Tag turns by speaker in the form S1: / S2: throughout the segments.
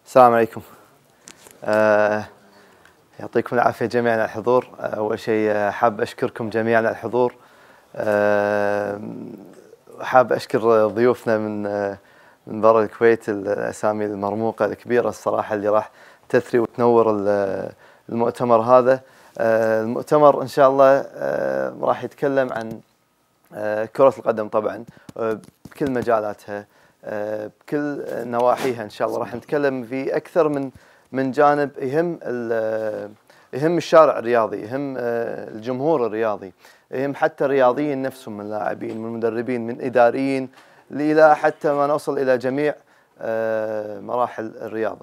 S1: السلام عليكم آه يعطيكم العافية جميعا على الحضور آه، أول شيء آه، حاب أشكركم جميعا على الحضور آه حاب أشكر ضيوفنا من آه من برا الكويت الأسامي المرموقة الكبيرة الصراحة اللي راح تثري وتنور ال- المؤتمر هذا آه المؤتمر إن شاء الله آه راح يتكلم عن آه، كرة القدم طبعا آه، بكل مجالاتها آه، بكل نواحيها ان شاء الله راح نتكلم في اكثر من من جانب يهم ال- يهم الشارع الرياضي يهم آه، الجمهور الرياضي يهم حتى الرياضيين نفسهم من لاعبين من مدربين من اداريين الى حتى ما نوصل الى جميع آه، مراحل الرياضه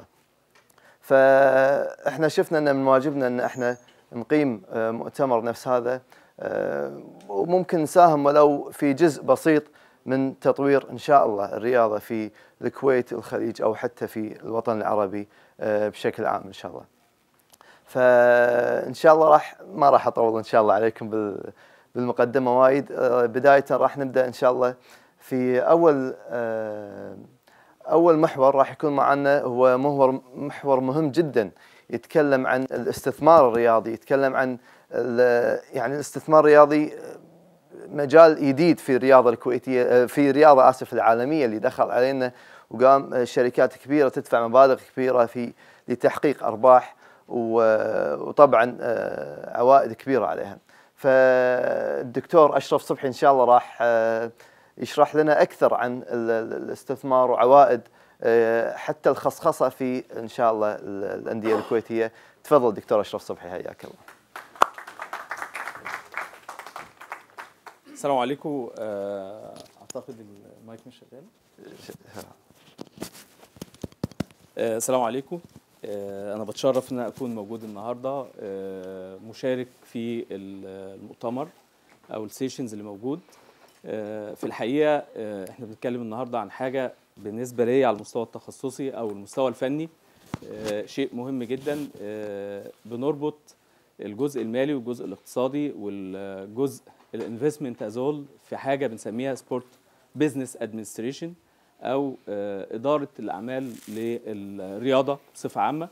S1: فاحنا شفنا ان من واجبنا ان احنا نقيم آه، مؤتمر نفس هذا آه، وممكن نساهم ولو في جزء بسيط من تطوير ان شاء الله الرياضه في الكويت الخليج او حتى في الوطن العربي آه، بشكل عام ان شاء الله. فان شاء الله راح ما راح اطول ان شاء الله عليكم بال- بالمقدمه وايد آه، بدايه راح نبدا ان شاء الله في اول آه، اول محور راح يكون معنا هو محور محور مهم جدا يتكلم عن الاستثمار الرياضي يتكلم عن ال- يعني الاستثمار الرياضي مجال جديد في الرياضه الكويتيه في الرياضه اسف العالميه اللي دخل علينا وقام شركات كبيره تدفع مبالغ كبيره في لتحقيق ارباح و- وطبعا آه، عوائد كبيره عليها. فالدكتور اشرف صبحي ان شاء الله راح آه، يشرح لنا اكثر عن ال- ال- الاستثمار وعوائد آه، حتى الخصخصه في ان شاء الله ال- الانديه الكويتيه. تفضل دكتور اشرف صبحي حياك الله.
S2: السلام عليكم آه، اعتقد المايك مش شغال آه، السلام عليكم آه، انا بتشرف ان أنا اكون موجود النهارده آه، مشارك في ال- المؤتمر او السيشنز اللي موجود آه، في الحقيقه آه، احنا بنتكلم النهارده عن حاجه بالنسبه لي على المستوى التخصصي او المستوى الفني آه، شيء مهم جدا آه، بنربط الجزء المالي والجزء الاقتصادي والجزء الانفستمنت ازول في حاجه بنسميها سبورت بزنس ادمنستريشن او آه، اداره الاعمال للرياضه بصفه عامه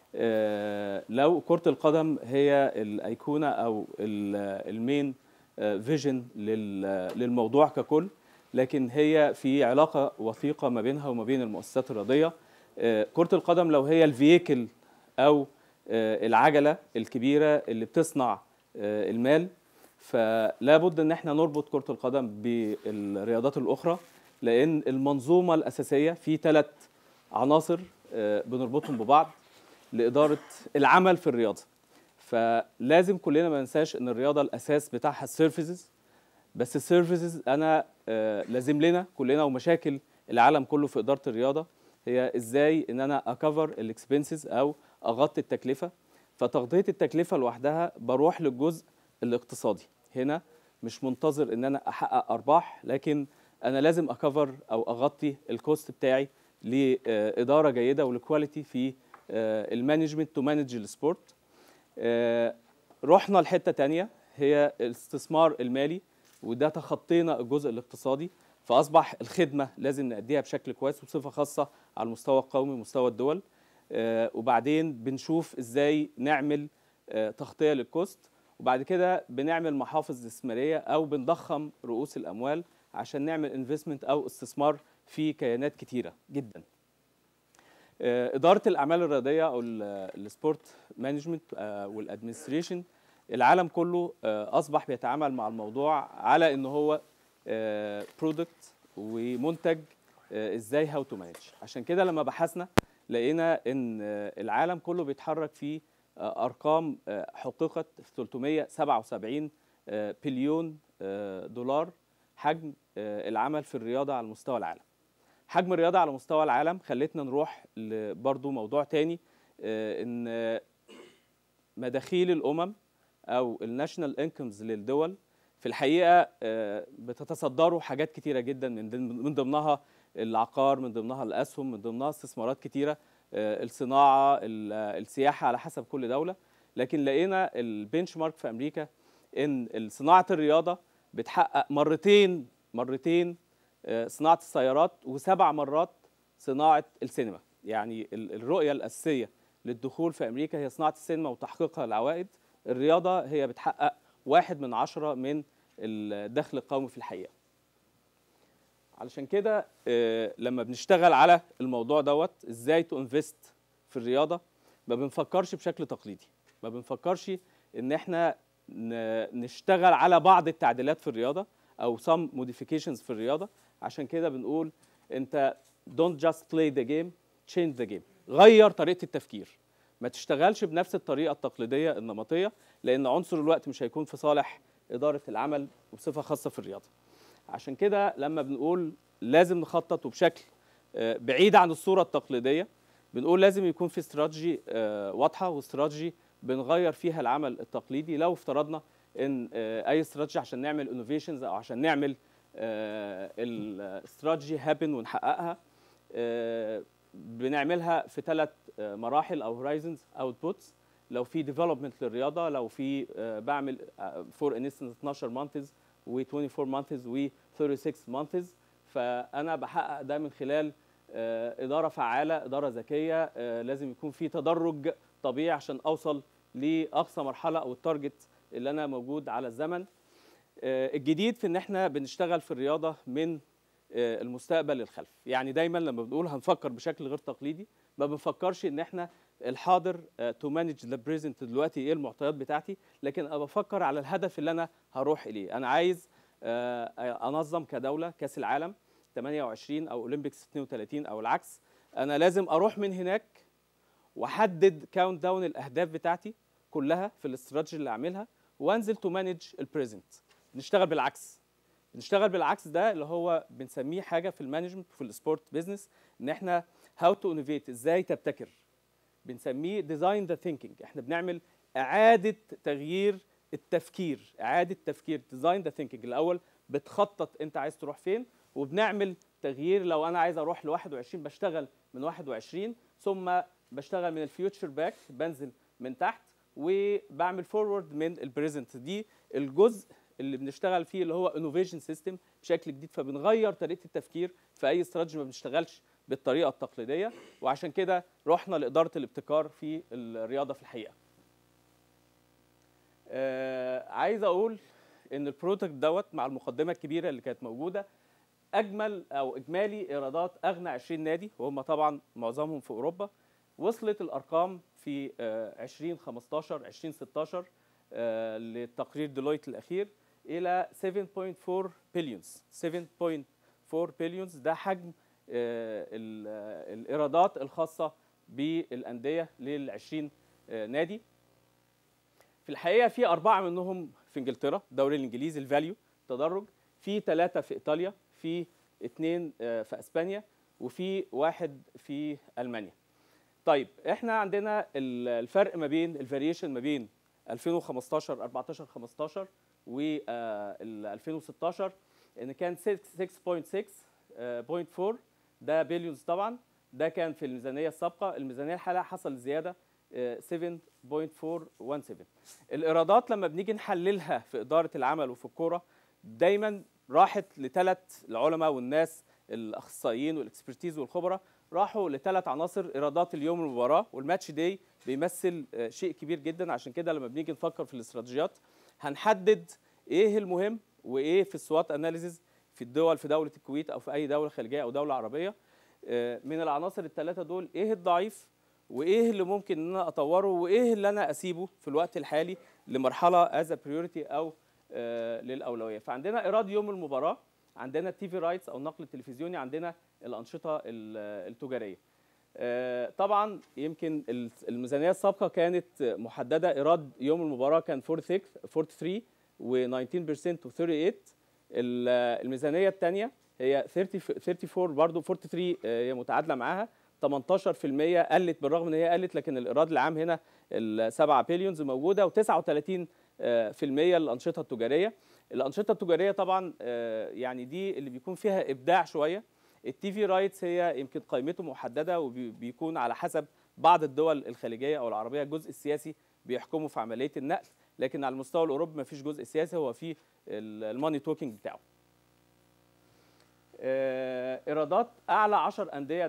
S2: آه، لو كره القدم هي الايقونه او ال- المين فيجن للموضوع ككل لكن هي في علاقه وثيقه ما بينها وما بين المؤسسات الرياضيه آه، كره القدم لو هي الفييكل او آه، العجله الكبيره اللي بتصنع آه، المال فلا بد ان احنا نربط كره القدم بالرياضات الاخرى لان المنظومه الاساسيه في ثلاث عناصر آه، بنربطهم ببعض لاداره العمل في الرياضه فلازم كلنا ما ننساش ان الرياضه الاساس بتاعها السيرفيسز بس السيرفيسز انا آه، لازم لنا كلنا ومشاكل العالم كله في اداره الرياضه هي ازاي ان انا اكفر الاكسبنسز او اغطي التكلفه فتغطيه التكلفه لوحدها بروح للجزء الاقتصادي هنا مش منتظر ان انا احقق ارباح لكن انا لازم اكفر او اغطي الكوست بتاعي لاداره جيده ولكواليتي في المانجمنت تو مانج السبورت آه، رحنا لحته تانية هي الاستثمار المالي وده تخطينا الجزء الاقتصادي فاصبح الخدمه لازم نأديها بشكل كويس وبصفه خاصه على المستوى القومي ومستوى الدول آه، وبعدين بنشوف ازاي نعمل آه، تغطيه للكوست وبعد كده بنعمل محافظ استثماريه او بنضخم رؤوس الاموال عشان نعمل انفستمنت او استثمار في كيانات كتيره جدا آه، اداره الاعمال الرياضيه او ال- السبورت مانجمنت آه، والادمنستريشن العالم كله آه، اصبح بيتعامل مع الموضوع على ان هو برودكت ومنتج آه، ازاي هاو تو مانج عشان كده لما بحثنا لقينا ان آه، العالم كله بيتحرك في آه، ارقام آه، حققت في 377 آه، بليون آه، دولار حجم آه، العمل في الرياضه على مستوى العالم حجم الرياضه على مستوى العالم خلتنا نروح برضو موضوع تاني آه، ان آه، مداخيل الامم او الناشونال انكمز للدول في الحقيقه آه، بتتصدروا حاجات كتيره جدا من ضمن- من ضمنها العقار من ضمنها الاسهم من ضمنها استثمارات كتيره آه، الصناعه ال- آه، السياحه على حسب كل دوله لكن لقينا البنش مارك في امريكا ان صناعه الرياضه بتحقق مرتين مرتين آه، صناعه السيارات وسبع مرات صناعه السينما يعني ال- الرؤيه الاساسيه للدخول في امريكا هي صناعه السينما وتحقيقها العوائد الرياضه هي بتحقق واحد من عشرة من الدخل القومي في الحقيقه علشان كده آه، لما بنشتغل على الموضوع دوت ازاي تو انفست في الرياضه ما بنفكرش بشكل تقليدي ما بنفكرش ان احنا ن- نشتغل على بعض التعديلات في الرياضه او some modifications في الرياضه عشان كده بنقول انت don't just play the game change the game غير طريقه التفكير ما تشتغلش بنفس الطريقه التقليديه النمطيه لان عنصر الوقت مش هيكون في صالح اداره العمل وبصفه خاصه في الرياضه عشان كده لما بنقول لازم نخطط وبشكل آه، بعيد عن الصوره التقليديه بنقول لازم يكون في استراتيجي آه، واضحه واستراتيجي بنغير فيها العمل التقليدي لو افترضنا ان آه، اي استراتيجي عشان نعمل انوفيشنز او عشان نعمل الاستراتيجي هابن ونحققها آه، بنعملها في ثلاث مراحل او هورايزنز اوتبوتس لو في ديفلوبمنت للرياضه لو في آه، بعمل فور انستنس 12 مانثز و 24 مانثز و 36 مانثز فانا بحقق ده من خلال آه، اداره فعاله اداره ذكيه آه، لازم يكون في تدرج طبيعي عشان اوصل لاقصى مرحله او التارجت اللي انا موجود على الزمن آه، الجديد في ان احنا بنشتغل في الرياضه من آه، المستقبل للخلف يعني دايما لما بنقول هنفكر بشكل غير تقليدي ما بنفكرش ان احنا الحاضر تو مانج ذا بريزنت دلوقتي ايه المعطيات بتاعتي لكن انا بفكر على الهدف اللي انا هروح اليه انا عايز آه، انظم كدوله كاس العالم 28 او اولمبيكس 32 او العكس انا لازم اروح من هناك واحدد كاونت داون الاهداف بتاعتي كلها في الاستراتيجي اللي اعملها وانزل تو مانج البريزنت نشتغل بالعكس نشتغل بالعكس ده اللي هو بنسميه حاجه في المانجمنت في السبورت بيزنس ان احنا هاو تو انوفيت ازاي تبتكر بنسميه ديزاين ذا ثينكينج احنا بنعمل اعاده تغيير التفكير اعاده تفكير ديزاين ذا ثينكينج الاول بتخطط انت عايز تروح فين وبنعمل تغيير لو انا عايز اروح ل 21 بشتغل من 21 ثم بشتغل من الفيوتشر باك بنزل من تحت وبعمل فورورد من البريزنت دي الجزء اللي بنشتغل فيه اللي هو انوفيشن سيستم بشكل جديد فبنغير طريقه التفكير في اي استراتيجي ما بنشتغلش بالطريقه التقليديه وعشان كده رحنا لاداره الابتكار في الرياضه في الحقيقه. آه عايز اقول ان البرودكت دوت مع المقدمه الكبيره اللي كانت موجوده اجمل او اجمالي ايرادات اغنى 20 نادي وهم طبعا معظمهم في اوروبا وصلت الارقام في آه 2015 2016 آه لتقرير ديلويت الاخير الى 7.4 بليونز 7.4 بليونز ده حجم آه ال- آه، الايرادات الخاصه بالانديه لل 20 آه، نادي في الحقيقه في اربعه منهم في انجلترا الدوري الانجليزي الفاليو تدرج في ثلاثه في ايطاليا في اثنين آه، في اسبانيا وفي واحد في المانيا طيب احنا عندنا ال- الفرق ما بين الفاريشن ما بين 2015 14 15 و آه، ال 2016 ان كان 6.6.4 ده بليونز طبعا ده كان في الميزانيه السابقه الميزانيه الحاليه حصل زياده آه، 7.417 الايرادات لما بنيجي نحللها في اداره العمل وفي الكوره دايما راحت لثلاث العلماء والناس الاخصائيين والاكسبرتيز والخبراء راحوا لثلاث عناصر ايرادات اليوم المباراه والماتش داي بيمثل آه، شيء كبير جدا عشان كده لما بنيجي نفكر في الاستراتيجيات هنحدد ايه المهم وايه في السوات اناليسيز في الدول في دوله الكويت او في اي دوله خليجيه او دوله عربيه آه، من العناصر الثلاثه دول ايه الضعيف وايه اللي ممكن ان انا اطوره وايه اللي انا اسيبه في الوقت الحالي لمرحله از بريورتي او آه، للاولويه فعندنا ايراد يوم المباراه عندنا التي في رايتس او النقل التلفزيوني عندنا الانشطه ال- التجاريه آه، طبعا يمكن ال- الميزانيه السابقه كانت محدده ايراد يوم المباراه كان 46 43 و19% و 38 ال- الميزانيه الثانيه هي 30 34 برضه 43 آه، هي متعادله معاها 18% قلت بالرغم ان هي قلت لكن الايراد العام هنا ال 7 بليونز موجوده و39 في المية الأنشطة التجارية الأنشطة التجارية طبعا آه، يعني دي اللي بيكون فيها إبداع شوية التي في رايتس هي يمكن قيمته محددة وبيكون على حسب بعض الدول الخليجية أو العربية الجزء السياسي بيحكموا في عملية النقل لكن على المستوى الأوروبي ما فيش جزء سياسي هو في الماني توكينج بتاعه آه، ايرادات اعلى 10 انديه دخل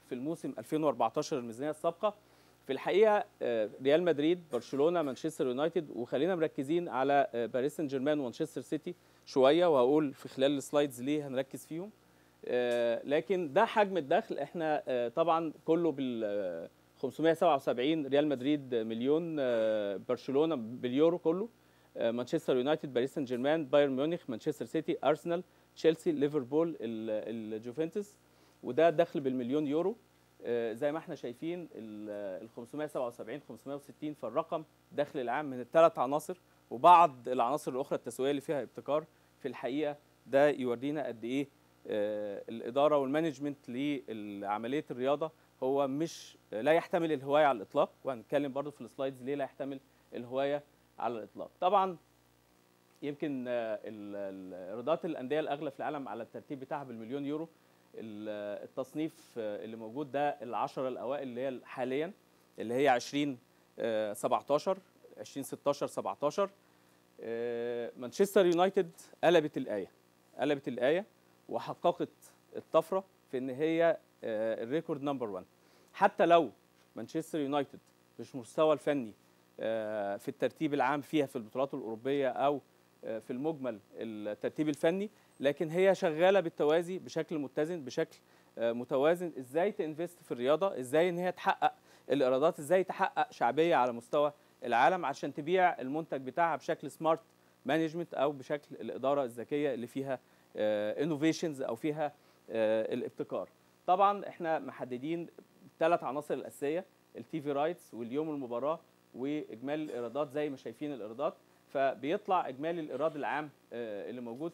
S2: في الموسم 2014 الميزانيه السابقه في الحقيقه آه، ريال مدريد برشلونه مانشستر يونايتد وخلينا مركزين على آه، باريس سان جيرمان ومانشستر سيتي شويه وهقول في خلال السلايدز ليه هنركز فيهم آه، لكن ده حجم الدخل احنا آه، طبعا كله بال آه، 577 ريال مدريد مليون آه، برشلونه باليورو كله آه، مانشستر يونايتد باريس سان جيرمان بايرن ميونخ مانشستر سيتي ارسنال تشيلسي ليفربول ال- الجوفنتوس وده دخل بالمليون يورو آه، زي ما احنا شايفين ال 577 560 فالرقم دخل العام من الثلاث عناصر وبعض العناصر الاخرى التسويقيه اللي فيها ابتكار في الحقيقه ده يورينا قد ايه آه، الاداره والمانجمنت لعمليه الرياضه هو مش لا يحتمل الهوايه على الاطلاق وهنتكلم برضو في السلايدز ليه لا يحتمل الهوايه على الاطلاق طبعا يمكن آه، ال- ال- ايرادات الانديه الاغلى في العالم على الترتيب بتاعها بالمليون يورو ال- التصنيف آه، اللي موجود ده العشرة الاوائل اللي هي حاليا اللي هي 20 آه، 17 20 16 17 آه، مانشستر يونايتد قلبت الايه قلبت الايه وحققت الطفره في ان هي آه، الريكورد نمبر 1 حتى لو مانشستر يونايتد مش مستوى الفني آه، في الترتيب العام فيها في البطولات الاوروبيه او آه، في المجمل الترتيب الفني لكن هي شغاله بالتوازي بشكل متزن بشكل آه، متوازن ازاي تنفست في الرياضه ازاي ان هي تحقق الايرادات ازاي تحقق شعبيه على مستوى العالم عشان تبيع المنتج بتاعها بشكل سمارت مانجمنت او بشكل الاداره الذكيه اللي فيها انوفيشنز او فيها آه، الابتكار طبعا احنا محددين ثلاث عناصر الاساسيه التي في رايتس واليوم المباراه واجمالي الايرادات زي ما شايفين الايرادات فبيطلع اجمالي الايراد العام آه، اللي موجود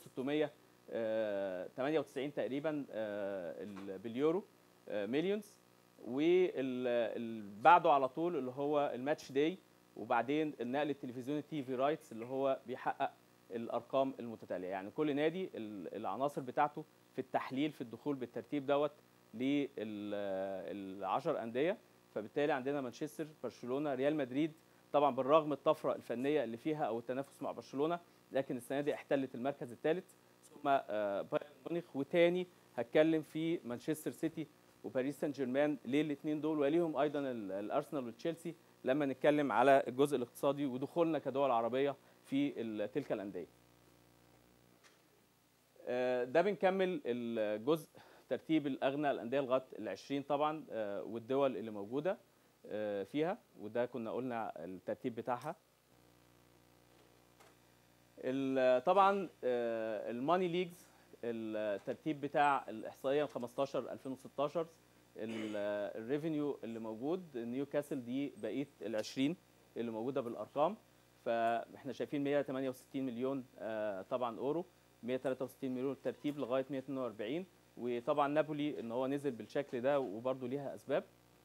S2: 698 تقريبا آه، ال- باليورو مليونز وبعده على طول اللي هو الماتش داي وبعدين النقل التلفزيوني تي في رايتس اللي هو بيحقق الارقام المتتاليه يعني كل نادي ال- العناصر بتاعته في التحليل في الدخول بالترتيب دوت للعشر انديه فبالتالي عندنا مانشستر برشلونه ريال مدريد طبعا بالرغم الطفره الفنيه اللي فيها او التنافس مع برشلونه لكن السنه دي احتلت المركز الثالث ثم آه، بايرن ميونخ وتاني هتكلم في مانشستر سيتي وباريس سان جيرمان ليه الاثنين دول وليهم ايضا ال- الارسنال وتشيلسي لما نتكلم على الجزء الاقتصادي ودخولنا كدول عربيه في ال- تلك الانديه. آه، ده بنكمل الجزء ترتيب الاغنى الانديه لغايه ال 20 طبعا آه، والدول اللي موجوده آه، فيها وده كنا قلنا الترتيب بتاعها. ال- طبعا آه، الماني ليجز الترتيب بتاع الاحصائيه ال 15 2016 الريفينيو اللي موجود نيوكاسل دي بقيه ال 20 اللي موجوده بالارقام فاحنا شايفين 168 مليون آه، طبعا اورو 163 مليون الترتيب لغايه 142 وطبعا نابولي ان هو نزل بالشكل ده وبرده ليها اسباب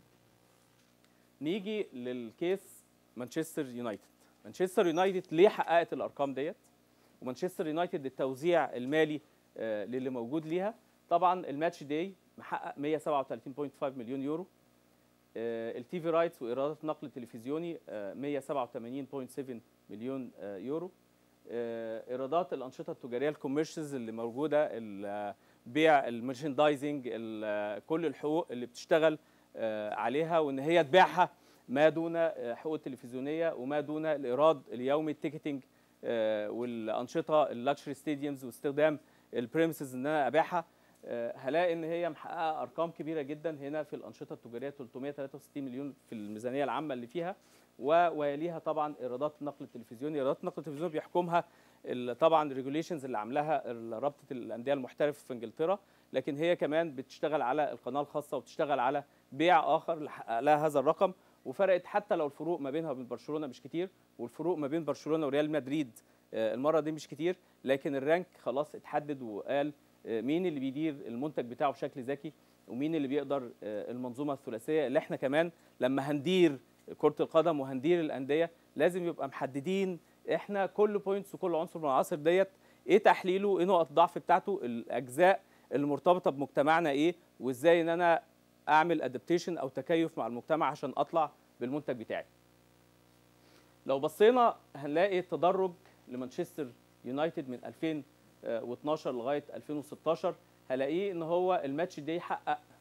S2: نيجي للكيس مانشستر يونايتد مانشستر يونايتد ليه حققت الارقام ديت ومانشستر يونايتد التوزيع المالي آه، للي موجود ليها طبعا الماتش داي محقق 137.5 مليون يورو التي في رايتس وايرادات نقل تلفزيوني آه، 187.7 مليون آه، يورو آه، ايرادات الانشطه التجاريه الكوميرشز اللي موجوده ال- بيع المرشندايزنج ال- كل الحقوق اللي بتشتغل آه، عليها وان هي تبيعها ما دون آه، حقوق التلفزيونيه وما دون الايراد اليومي التيكتنج آه، والانشطه اللكشري ستاديومز واستخدام البريمسز ان انا ابيعها آه، هلاقي ان هي محققه ارقام كبيره جدا هنا في الانشطه التجاريه 363 مليون في الميزانيه العامه اللي فيها و- ويليها طبعا ايرادات النقل التلفزيوني ايرادات النقل التلفزيوني بيحكمها ال- طبعا الريجوليشنز اللي عاملاها ال- رابطه الانديه المحترفه في انجلترا لكن هي كمان بتشتغل على القناه الخاصه وبتشتغل على بيع اخر اللي حقق لها هذا الرقم وفرقت حتى لو الفروق ما بينها وبين برشلونه مش كتير والفروق ما بين برشلونه وريال مدريد آه، المره دي مش كتير لكن الرانك خلاص اتحدد وقال آه، مين اللي بيدير المنتج بتاعه بشكل ذكي ومين اللي بيقدر آه، المنظومه الثلاثيه اللي احنا كمان لما هندير كره القدم وهندير الانديه لازم يبقى محددين احنا كل بوينتس وكل عنصر من العناصر ديت ايه تحليله ايه نقط الضعف بتاعته الاجزاء المرتبطه بمجتمعنا ايه وازاي ان انا اعمل ادابتيشن او تكيف مع المجتمع عشان اطلع بالمنتج بتاعي لو بصينا هنلاقي تدرج لمانشستر يونايتد من 2012 لغايه 2016 هلاقيه ان هو الماتش ده يحقق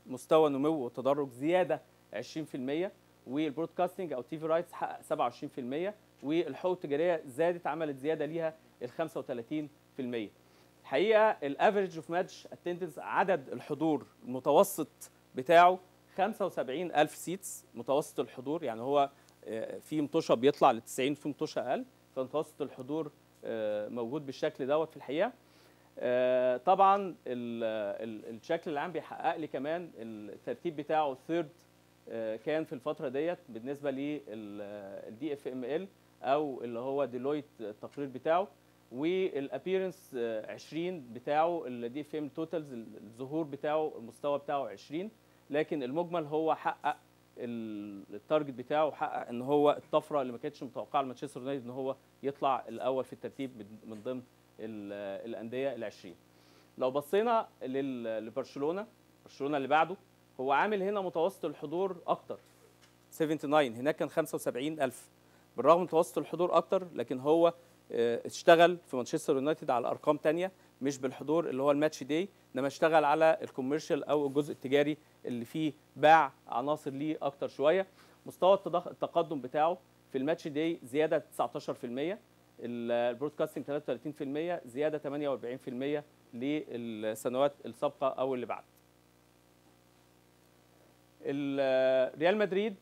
S2: مستوى نمو وتدرج زياده 20% والبرودكاستنج او تي في رايتس حقق 27% والحقوق التجاريه زادت عملت زياده ليها ال 35% الحقيقه الافريج اوف ماتش اتندنس عدد الحضور المتوسط بتاعه 75000 سيتس متوسط الحضور يعني هو آه، في مطوشه بيطلع ل 90 في مطوشه اقل فمتوسط الحضور آه، موجود بالشكل دوت في الحقيقه آه، طبعا ال- ال- الشكل العام بيحقق لي كمان الترتيب بتاعه ثيرد كان في الفتره ديت بالنسبه للدي اف ام ال او اللي هو ديلويت التقرير بتاعه والابييرنس 20 بتاعه الدي اف ام توتالز الظهور بتاعه المستوى بتاعه 20 لكن المجمل هو حقق ال- التارجت بتاعه حقق ان هو الطفره اللي ما كانتش متوقعه لمانشستر يونايتد ان هو يطلع الاول في الترتيب من- من ضمن ال- الانديه ال 20 لو بصينا لل- لبرشلونه برشلونه اللي بعده هو عامل هنا متوسط الحضور اكتر 79 هناك كان 75000 بالرغم من متوسط الحضور اكتر لكن هو آه، اشتغل في مانشستر يونايتد على ارقام تانية مش بالحضور اللي هو الماتش داي انما اشتغل على الكوميرشال او الجزء التجاري اللي فيه باع عناصر ليه اكتر شويه مستوى التضخ- التقدم بتاعه في الماتش داي زياده 19% ال- البرودكاستنج 33% زياده 48% للسنوات السابقه او اللي بعد ال- ريال مدريد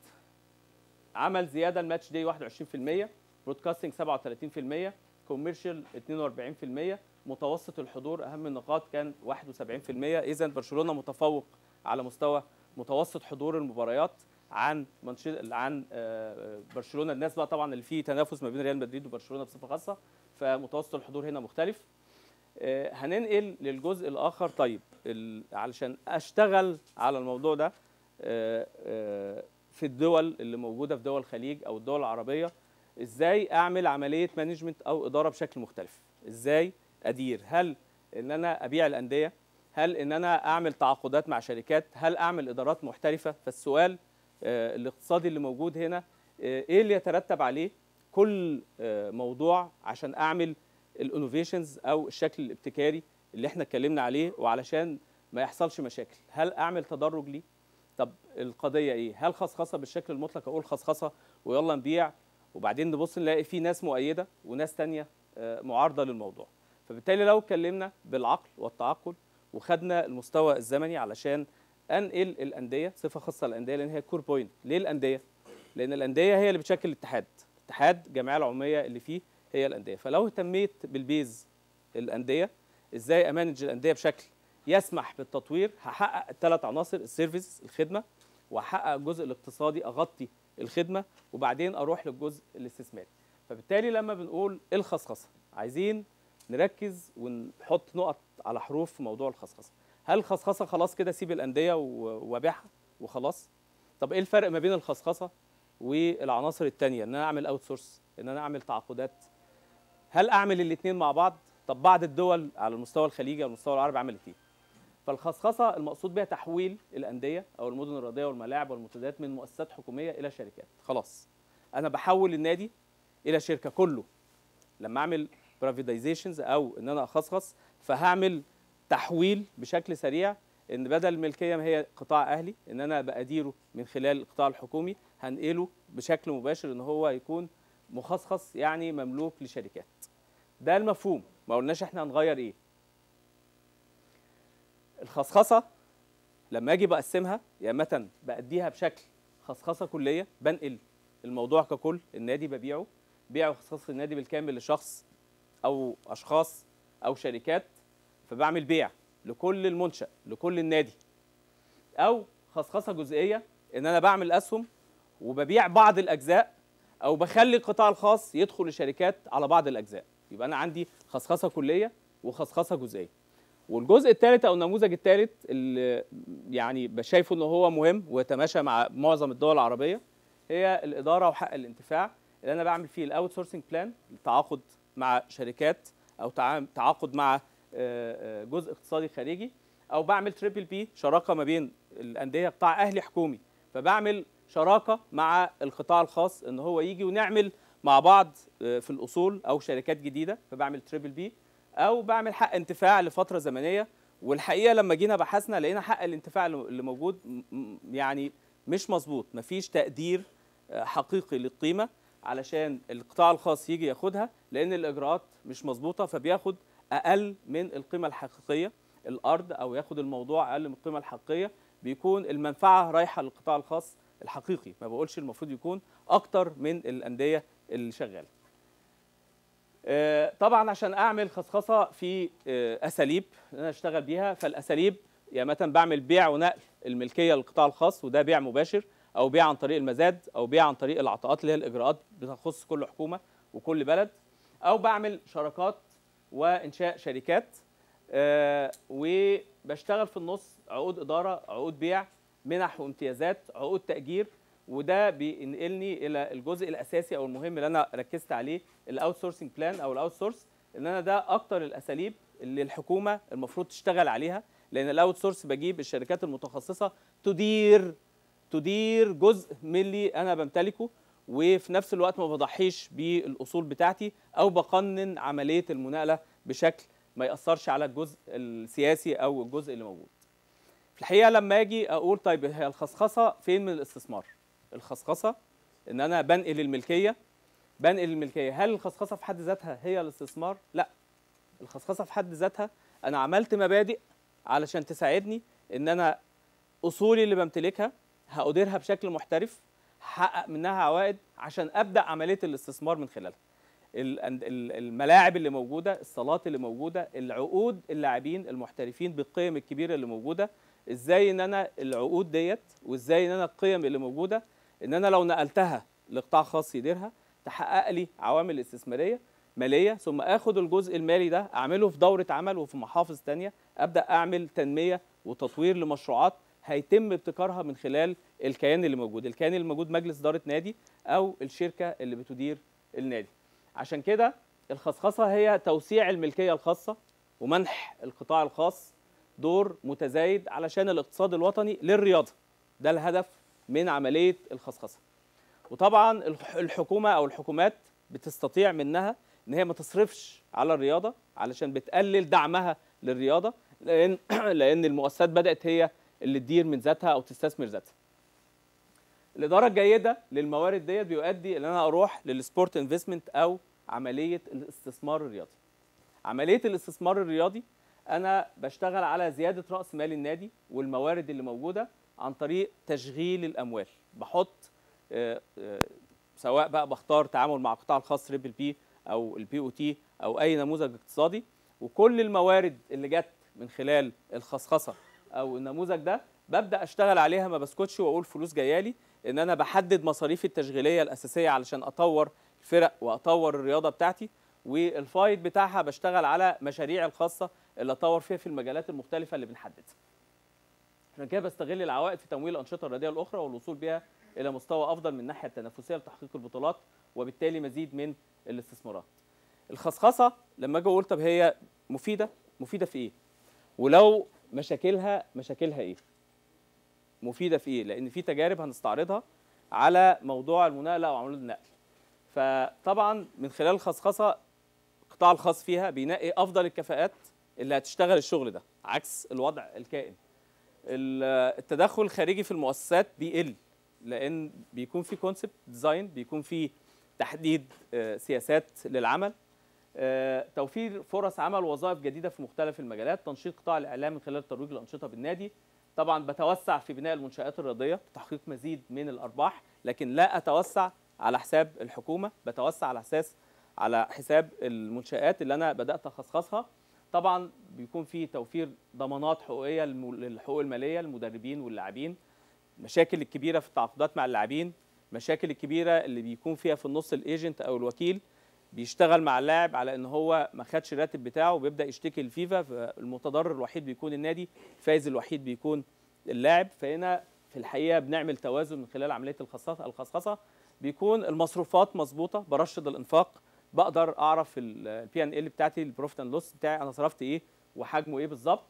S2: عمل زياده الماتش داي 21% برودكاستنج 37% كوميرشال 42% متوسط الحضور اهم النقاط كان 71% اذا برشلونه متفوق على مستوى متوسط حضور المباريات عن منشد عن آه، برشلونه الناس بقى طبعا اللي فيه تنافس ما بين ريال مدريد وبرشلونه بصفه خاصه فمتوسط الحضور هنا مختلف آه، هننقل للجزء الاخر طيب ال- علشان اشتغل على الموضوع ده آه، آه، في الدول اللي موجوده في دول الخليج او الدول العربيه ازاي اعمل عمليه مانجمنت او اداره بشكل مختلف ازاي ادير هل ان انا ابيع الانديه هل ان انا اعمل تعاقدات مع شركات هل اعمل ادارات محترفه فالسؤال آه، الاقتصادي اللي موجود هنا آه، ايه اللي يترتب عليه كل آه، موضوع عشان اعمل الانوفيشنز او الشكل الابتكاري اللي احنا اتكلمنا عليه وعلشان ما يحصلش مشاكل هل اعمل تدرج ليه طب القضيه ايه هل خصخصه بالشكل المطلق اقول خصخصه ويلا نبيع وبعدين نبص نلاقي في ناس مؤيده وناس تانية آه، معارضه للموضوع فبالتالي لو اتكلمنا بالعقل والتعقل وخدنا المستوى الزمني علشان انقل الانديه صفه خاصه الانديه لان هي كور بوينت ليه الانديه لان الانديه هي اللي بتشكل الاتحاد اتحاد الجمعيه العموميه اللي فيه هي الانديه فلو اهتميت بالبيز الانديه ازاي امانج الانديه بشكل يسمح بالتطوير هحقق الثلاث عناصر السيرفيس الخدمه وهحقق الجزء الاقتصادي اغطي الخدمه وبعدين اروح للجزء الاستثماري فبالتالي لما بنقول الخصخصه عايزين نركز ونحط نقط على حروف في موضوع الخصخصه هل الخصخصه خلاص كده سيب الانديه و- وابيعها وخلاص طب ايه الفرق ما بين الخصخصه والعناصر التانية ان انا اعمل اوت سورس ان انا اعمل تعاقدات هل اعمل الاثنين مع بعض طب بعض الدول على المستوى الخليجي او المستوى العربي عملت ايه فالخصخصه المقصود بها تحويل الانديه او المدن الرياضيه والملاعب والمنتديات من مؤسسات حكوميه الى شركات خلاص انا بحول النادي الى شركه كله لما اعمل برايفيتايزيشنز او ان انا اخصخص فهعمل تحويل بشكل سريع ان بدل الملكيه ما هي قطاع اهلي ان انا باديره من خلال القطاع الحكومي هنقله بشكل مباشر ان هو يكون مخصص يعني مملوك لشركات ده المفهوم ما قلناش احنا هنغير ايه الخصخصه لما اجي بقسمها يا اما باديها بشكل خصخصه كليه بنقل الموضوع ككل النادي ببيعه بيع وخصخصه النادي بالكامل لشخص او اشخاص او شركات فبعمل بيع لكل المنشا لكل النادي او خصخصه جزئيه ان انا بعمل اسهم وببيع بعض الاجزاء او بخلي القطاع الخاص يدخل لشركات على بعض الاجزاء يبقى انا عندي خصخصه كليه وخصخصه جزئيه والجزء الثالث او النموذج الثالث اللي يعني شايفه ان هو مهم ويتماشى مع معظم الدول العربيه هي الاداره وحق الانتفاع اللي انا بعمل فيه الاوت سورسنج بلان التعاقد مع شركات او تع- تعاقد مع آه، آه، جزء اقتصادي خارجي او بعمل تريبل بي شراكه ما بين الانديه قطاع اهلي حكومي فبعمل شراكه مع القطاع الخاص ان هو يجي ونعمل مع بعض آه، في الاصول او شركات جديده فبعمل تريبل بي او بعمل حق انتفاع لفتره زمنيه والحقيقه لما جينا بحثنا لقينا حق الانتفاع اللي موجود م- م- يعني مش مظبوط مفيش تقدير آه، حقيقي للقيمه علشان القطاع الخاص يجي ياخدها لان الاجراءات مش مظبوطه فبياخد اقل من القيمه الحقيقيه الارض او ياخد الموضوع اقل من القيمه الحقيقيه بيكون المنفعه رايحه للقطاع الخاص الحقيقي ما بقولش المفروض يكون اكتر من الانديه اللي شغاله آه، طبعا عشان اعمل خصخصه في آه، اساليب ان انا اشتغل بيها فالاساليب يا مثلا بعمل بيع ونقل الملكيه للقطاع الخاص وده بيع مباشر او بيع عن طريق المزاد او بيع عن طريق العطاءات اللي هي الاجراءات بتخص كل حكومه وكل بلد او بعمل شراكات وانشاء شركات آه، وبشتغل في النص عقود اداره عقود بيع منح وامتيازات عقود تاجير وده بينقلني الى الجزء الاساسي او المهم اللي انا ركزت عليه الاوت سورسنج بلان او الاوت سورس ان انا ده اكتر الاساليب اللي الحكومه المفروض تشتغل عليها لان الاوت سورس بجيب الشركات المتخصصه تدير تدير جزء من اللي انا بمتلكه وفي نفس الوقت ما بضحيش بالاصول بتاعتي او بقنن عمليه المناقله بشكل ما ياثرش على الجزء السياسي او الجزء اللي موجود في الحقيقه لما اجي اقول طيب هي الخصخصه فين من الاستثمار الخصخصه ان انا بنقل الملكيه بنقل الملكيه هل الخصخصه في حد ذاتها هي الاستثمار لا الخصخصه في حد ذاتها انا عملت مبادئ علشان تساعدني ان انا اصولي اللي بمتلكها هأديرها بشكل محترف هحقق منها عوائد عشان ابدا عمليه الاستثمار من خلالها ال- ال- الملاعب اللي موجوده الصالات اللي موجوده العقود اللاعبين المحترفين بالقيم الكبيره اللي موجوده ازاي ان انا العقود ديت وازاي ان انا القيم اللي موجوده ان انا لو نقلتها لقطاع خاص يديرها تحقق لي عوامل استثماريه ماليه ثم اخد الجزء المالي ده اعمله في دوره عمل وفي محافظ تانية ابدا اعمل تنميه وتطوير لمشروعات هيتم ابتكارها من خلال الكيان اللي موجود الكيان اللي موجود مجلس اداره نادي او الشركه اللي بتدير النادي عشان كده الخصخصه هي توسيع الملكيه الخاصه ومنح القطاع الخاص دور متزايد علشان الاقتصاد الوطني للرياضه ده الهدف من عمليه الخصخصه وطبعا الح- الحكومه او الحكومات بتستطيع منها ان هي ما تصرفش على الرياضه علشان بتقلل دعمها للرياضه لان لان المؤسسات بدات هي اللي تدير من ذاتها او تستثمر ذاتها الاداره الجيده للموارد ديت بيؤدي ان انا اروح للسبورت انفستمنت او عمليه الاستثمار الرياضي عمليه الاستثمار الرياضي انا بشتغل على زياده راس مال النادي والموارد اللي موجوده عن طريق تشغيل الاموال بحط آه، آه، سواء بقى بختار تعامل مع القطاع الخاص تريبل بي او البي او تي او اي نموذج اقتصادي وكل الموارد اللي جت من خلال الخصخصه او النموذج ده ببدا اشتغل عليها ما بسكتش واقول فلوس جايه لي ان انا بحدد مصاريفي التشغيليه الاساسيه علشان اطور الفرق واطور الرياضه بتاعتي والفايد بتاعها بشتغل على مشاريع الخاصه اللي اطور فيها في المجالات المختلفه اللي بنحددها عشان كده بستغل العوائد في تمويل الانشطه الرياضيه الاخرى والوصول بها الى مستوى افضل من الناحيه التنافسيه لتحقيق البطولات وبالتالي مزيد من الاستثمارات الخصخصه لما اجي اقول طب هي مفيده مفيده في ايه ولو مشاكلها مشاكلها ايه مفيده في ايه لان في تجارب هنستعرضها على موضوع المناقله او عمليه النقل فطبعا من خلال الخصخصه القطاع الخاص فيها بينقي افضل الكفاءات اللي هتشتغل الشغل ده عكس الوضع الكائن ال- التدخل الخارجي في المؤسسات بيقل لان بيكون في كونسبت ديزاين بيكون في تحديد آه، سياسات للعمل آه، توفير فرص عمل ووظائف جديده في مختلف المجالات تنشيط قطاع الاعلام من خلال ترويج الانشطه بالنادي طبعا بتوسع في بناء المنشات الرياضيه لتحقيق مزيد من الارباح لكن لا اتوسع على حساب الحكومه بتوسع على اساس على حساب المنشات اللي انا بدات اخصصها طبعا بيكون في توفير ضمانات حقوقيه للم- للحقوق الماليه للمدربين واللاعبين المشاكل الكبيره في التعاقدات مع اللاعبين مشاكل الكبيره اللي بيكون فيها في النص الايجنت او الوكيل بيشتغل مع اللاعب على ان هو ما خدش الراتب بتاعه وبيبدا يشتكي الفيفا فالمتضرر الوحيد بيكون النادي الفايز الوحيد بيكون اللاعب فهنا في الحقيقه بنعمل توازن من خلال عمليه الخصاصه الخصخصه بيكون المصروفات مظبوطه برشد الانفاق بقدر اعرف البي ان ال بتاعتي البروفيت اند لوس بتاعي انا صرفت ايه وحجمه ايه بالظبط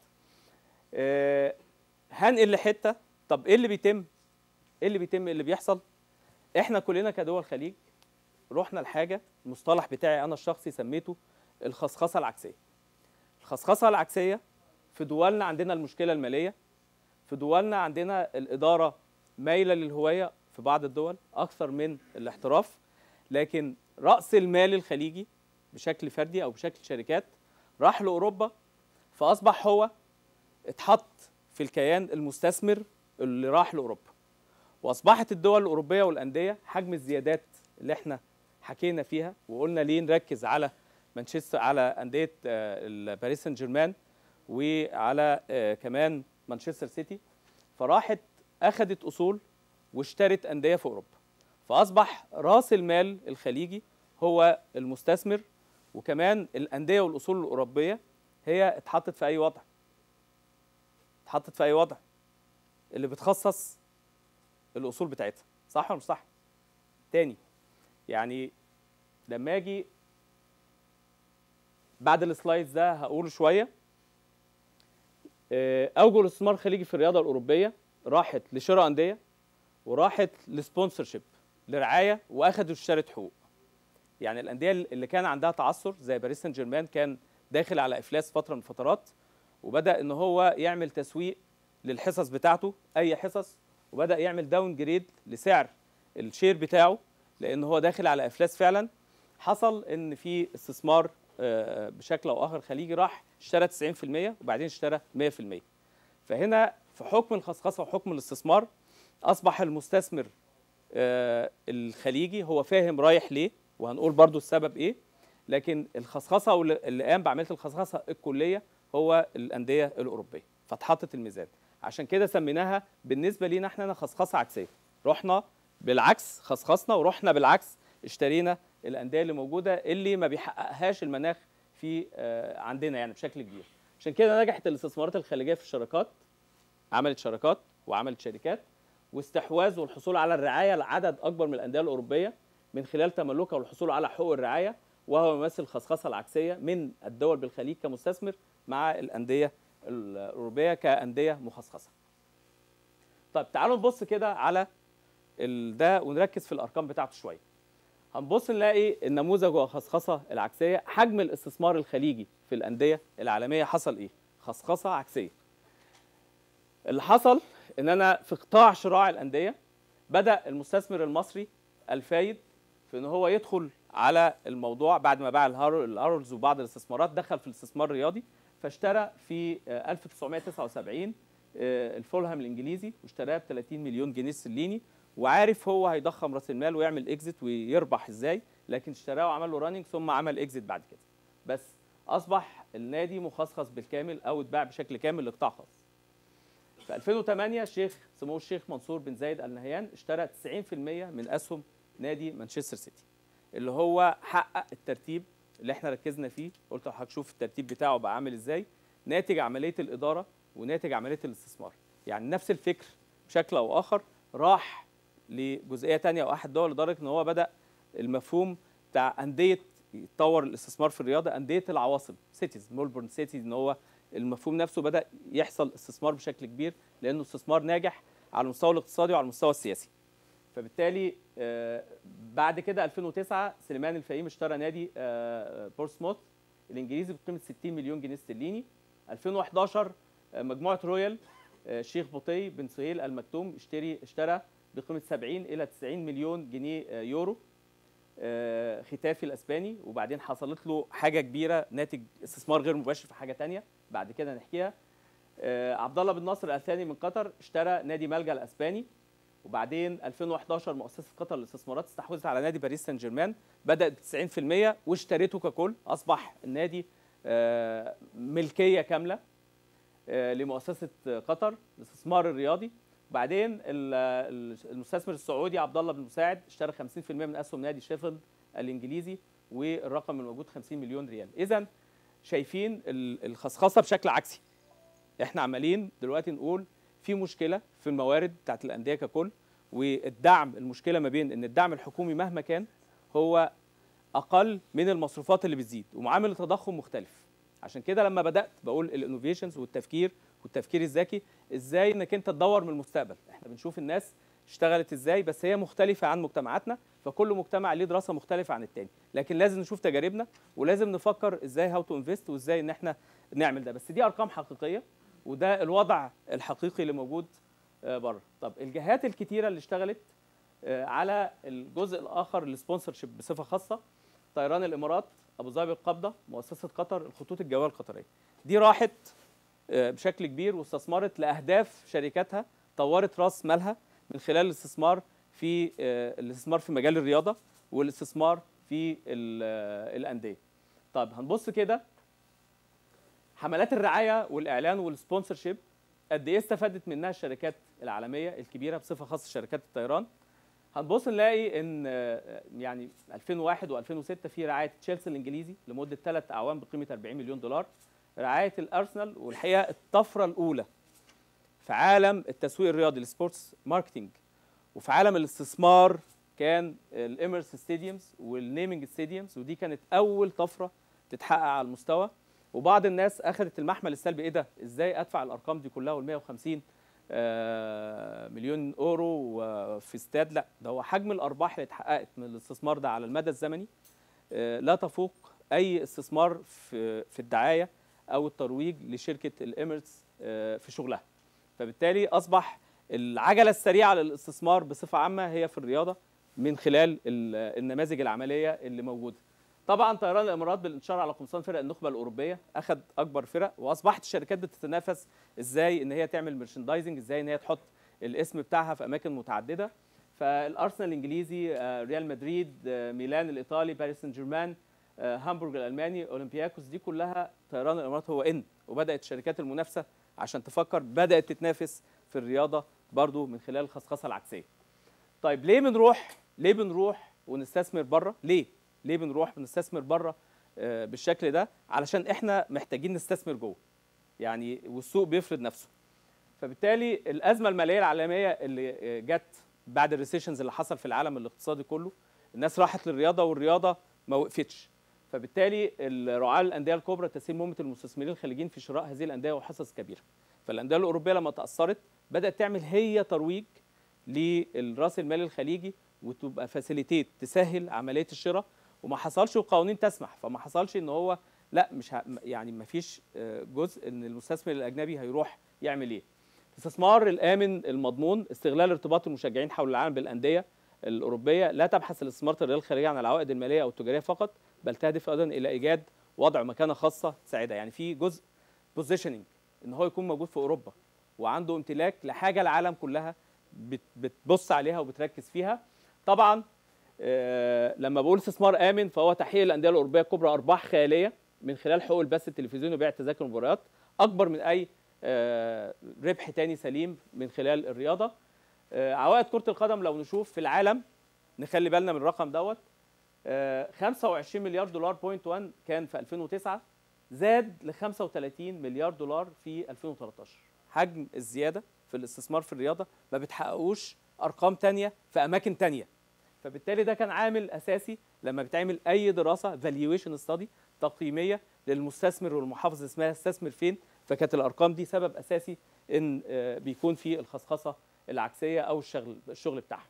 S2: آه، هنقل لحته طب ايه اللي بيتم ايه اللي بيتم إيه اللي بيحصل احنا كلنا كدول خليج رحنا لحاجه المصطلح بتاعي انا الشخصي سميته الخصخصه العكسيه الخصخصه العكسيه في دولنا عندنا المشكله الماليه في دولنا عندنا الاداره مايله للهوايه في بعض الدول اكثر من الاحتراف لكن راس المال الخليجي بشكل فردي او بشكل شركات راح لاوروبا فاصبح هو اتحط في الكيان المستثمر اللي راح لاوروبا واصبحت الدول الاوروبيه والانديه حجم الزيادات اللي احنا حكينا فيها وقلنا ليه نركز على مانشستر على انديه آه، باريس سان جيرمان وعلى آه، كمان مانشستر سيتي فراحت اخذت اصول واشترت انديه في اوروبا فاصبح راس المال الخليجي هو المستثمر وكمان الانديه والاصول الاوروبيه هي اتحطت في اي وضع اتحطت في اي وضع اللي بتخصص الاصول بتاعتها صح ولا مش صح تاني يعني لما اجي بعد السلايدز ده هقوله شويه آه، اوجه الاستثمار الخليجي في الرياضه الاوروبيه راحت لشراء انديه وراحت لسبونسرشيب لرعايه واخدوا اشترت حقوق يعني الانديه اللي كان عندها تعثر زي باريس سان جيرمان كان داخل على افلاس فتره من الفترات وبدا ان هو يعمل تسويق للحصص بتاعته اي حصص وبدا يعمل داون جريد لسعر الشير بتاعه لان هو داخل على افلاس فعلا حصل ان في استثمار آه، بشكل او اخر خليجي راح اشترى 90% وبعدين اشترى 100% فهنا في حكم الخصخصه وحكم الاستثمار اصبح المستثمر آه، الخليجي هو فاهم رايح ليه وهنقول برضو السبب ايه لكن الخصخصه واللي- اللي قام بعمليه الخصخصه الكليه هو الانديه الاوروبيه فاتحطت الميزان عشان كده سميناها بالنسبه لينا احنا هنا خصخصه عكسيه رحنا بالعكس خصخصنا ورحنا بالعكس اشترينا الانديه اللي موجوده اللي ما بيحققهاش المناخ في آه، عندنا يعني بشكل كبير عشان كده نجحت الاستثمارات الخارجيه في الشراكات عملت شراكات وعملت شركات واستحواذ والحصول على الرعايه لعدد اكبر من الانديه الاوروبيه من خلال تملكها والحصول على حقوق الرعايه وهو يمثل الخصخصه العكسيه من الدول بالخليج كمستثمر مع الانديه الاوروبيه كانديه مخصصه. طيب تعالوا نبص كده على ال- ده ونركز في الارقام بتاعته شويه. هنبص نلاقي النموذج والخصخصه العكسيه حجم الاستثمار الخليجي في الانديه العالميه حصل ايه؟ خصخصه عكسيه. اللي حصل ان انا في قطاع شراع الانديه بدا المستثمر المصري الفايد في ان هو يدخل على الموضوع بعد ما باع الهارو- الهارولز وبعض الاستثمارات دخل في الاستثمار الرياضي فاشترى في آه، 1979 آه، الفولهام الانجليزي واشتراه ب 30 مليون جنيه استرليني وعارف هو هيضخم راس المال ويعمل اكزيت ويربح ازاي لكن اشتراه وعمل له راننج ثم عمل اكزيت بعد كده بس اصبح النادي مخصص بالكامل او اتباع بشكل كامل لقطاع خاص في 2008 الشيخ سمو الشيخ منصور بن زايد ال نهيان اشترى 90% من اسهم نادي مانشستر سيتي اللي هو حقق الترتيب اللي احنا ركزنا فيه قلت لحضرتك شوف الترتيب بتاعه بقى عامل ازاي ناتج عمليه الاداره وناتج عمليه الاستثمار يعني نفس الفكر بشكل او اخر راح لجزئيه تانية او احد دول لدرجه ان هو بدا المفهوم بتاع انديه يتطور الاستثمار في الرياضه انديه العواصم سيتيز مولبورن سيتي ان هو المفهوم نفسه بدا يحصل استثمار بشكل كبير لانه استثمار ناجح على المستوى الاقتصادي وعلى المستوى السياسي فبالتالي آه، بعد كده 2009 سليمان الفهيم اشترى نادي آه، بورسموث الانجليزي بقيمه 60 مليون جنيه استرليني 2011 آه، مجموعه رويال آه، الشيخ بطي بن سهيل المكتوم اشتري اشترى بقيمه 70 الى 90 مليون جنيه آه، يورو آه، ختافي الاسباني وبعدين حصلت له حاجه كبيره ناتج استثمار غير مباشر في حاجه تانية بعد كده نحكيها آه، عبد الله بن ناصر الثاني من قطر اشترى نادي ملجا الاسباني وبعدين 2011 مؤسسه قطر للاستثمارات استحوذت على نادي باريس سان جيرمان بدات ب 90% واشترته ككل اصبح النادي آه، ملكيه كامله آه، لمؤسسه قطر للاستثمار الرياضي بعدين ال- ال- المستثمر السعودي عبد الله بن مساعد اشترى 50% من اسهم نادي شيفيلد الانجليزي والرقم الموجود 50 مليون ريال اذا شايفين ال- الخصخصه بشكل عكسي احنا عمالين دلوقتي نقول في مشكله في الموارد بتاعت الانديه ككل والدعم المشكله ما بين ان الدعم الحكومي مهما كان هو اقل من المصروفات اللي بتزيد ومعامل التضخم مختلف عشان كده لما بدات بقول الانوفيشنز والتفكير والتفكير الذكي ازاي انك انت تدور من المستقبل احنا بنشوف الناس اشتغلت ازاي بس هي مختلفه عن مجتمعاتنا فكل مجتمع ليه دراسه مختلفه عن التاني لكن لازم نشوف تجاربنا ولازم نفكر ازاي هاو تو انفست وازاي ان احنا نعمل ده بس دي ارقام حقيقيه وده الوضع الحقيقي اللي موجود آه، بره طب الجهات الكتيره اللي اشتغلت آه، على الجزء الاخر السبونسر شيب بصفه خاصه طيران الامارات ابو ظبي القبضه مؤسسه قطر الخطوط الجويه القطريه دي راحت آه، بشكل كبير واستثمرت لاهداف شركاتها طورت راس مالها من خلال الاستثمار في آه، الاستثمار في مجال الرياضه والاستثمار في ال- آه، الانديه طب هنبص كده حملات الرعايه والاعلان والسبونسر شيب قد ايه استفادت منها الشركات العالميه الكبيره بصفه خاصه شركات الطيران هنبص نلاقي ان آه، يعني 2001 و2006 في رعايه تشيلسي الانجليزي لمده ثلاث اعوام بقيمه 40 مليون دولار رعايه الارسنال والحقيقه الطفره الاولى في عالم التسويق الرياضي السبورتس ماركتنج وفي عالم الاستثمار كان الاميرس ستاديومز والنيمنج ستاديومز ودي كانت اول طفره تتحقق على المستوى وبعض الناس اخذت المحمل السلبي ايه ده ازاي ادفع الارقام دي كلها وال 150 آه، مليون اورو وفي استاد لا ده هو حجم الارباح اللي اتحققت من الاستثمار ده على المدى الزمني آه، لا تفوق اي استثمار في في الدعايه او الترويج لشركه الاميرتس آه، في شغلها فبالتالي اصبح العجله السريعه للاستثمار بصفه عامه هي في الرياضه من خلال ال- النماذج العمليه اللي موجوده طبعا طيران الامارات بالانشار على قمصان فرق النخبه الاوروبيه اخذ اكبر فرق واصبحت الشركات بتتنافس ازاي ان هي تعمل مرشندايزنج ازاي ان هي تحط الاسم بتاعها في اماكن متعدده فالارسنال الانجليزي آه، ريال مدريد آه، ميلان الايطالي باريس سان جيرمان آه، هامبورغ الالماني اولمبياكوس دي كلها طيران الامارات هو ان وبدات شركات المنافسه عشان تفكر بدات تتنافس في الرياضه برضو من خلال الخصخصه العكسيه طيب ليه بنروح ليه بنروح ونستثمر بره ليه ليه بنروح ونستثمر بره آه، بالشكل ده علشان احنا محتاجين نستثمر جوه يعني والسوق بيفرض نفسه فبالتالي الازمه الماليه العالميه اللي آه، جت بعد الريسيشنز اللي حصل في العالم الاقتصادي كله الناس راحت للرياضه والرياضه ما وقفتش فبالتالي رعاة الانديه الكبرى تسهيل مهمه المستثمرين الخارجيين في شراء هذه الانديه وحصص كبيره فالانديه الاوروبيه لما تاثرت بدات تعمل هي ترويج للراس المالي الخليجي وتبقى فاسيليتيت تسهل عمليه الشراء وما حصلش وقوانين تسمح فما حصلش ان هو لا مش ه... يعني ما فيش آه، جزء ان المستثمر الاجنبي هيروح يعمل ايه الاستثمار الامن المضمون استغلال ارتباط المشجعين حول العالم بالانديه الاوروبيه لا تبحث الاستثمارات الريال الخارجيه عن العوائد الماليه او التجاريه فقط بل تهدف ايضا الى ايجاد وضع مكانه خاصه تساعدها يعني في جزء بوزيشننج ان هو يكون موجود في اوروبا وعنده امتلاك لحاجه العالم كلها بت- بتبص عليها وبتركز فيها طبعا آه، لما بقول استثمار امن فهو تحقيق الانديه الاوروبيه الكبرى ارباح خياليه من خلال حقوق البث التلفزيوني وبيع تذاكر المباريات اكبر من اي آه، ربح تاني سليم من خلال الرياضه آه، عوائد كره القدم لو نشوف في العالم نخلي بالنا من الرقم دوت آه، 25 مليار دولار بوينت 1 كان في 2009 زاد ل 35 مليار دولار في 2013 حجم الزياده في الاستثمار في الرياضه ما بتحققوش ارقام تانية في اماكن تانية فبالتالي ده كان عامل اساسي لما بتعمل اي دراسه فالويشن ستادي تقييميه للمستثمر والمحافظ اسمها استثمر فين فكانت الارقام دي سبب اساسي ان آه، بيكون في الخصخصه العكسيه او الشغل الشغل بتاعها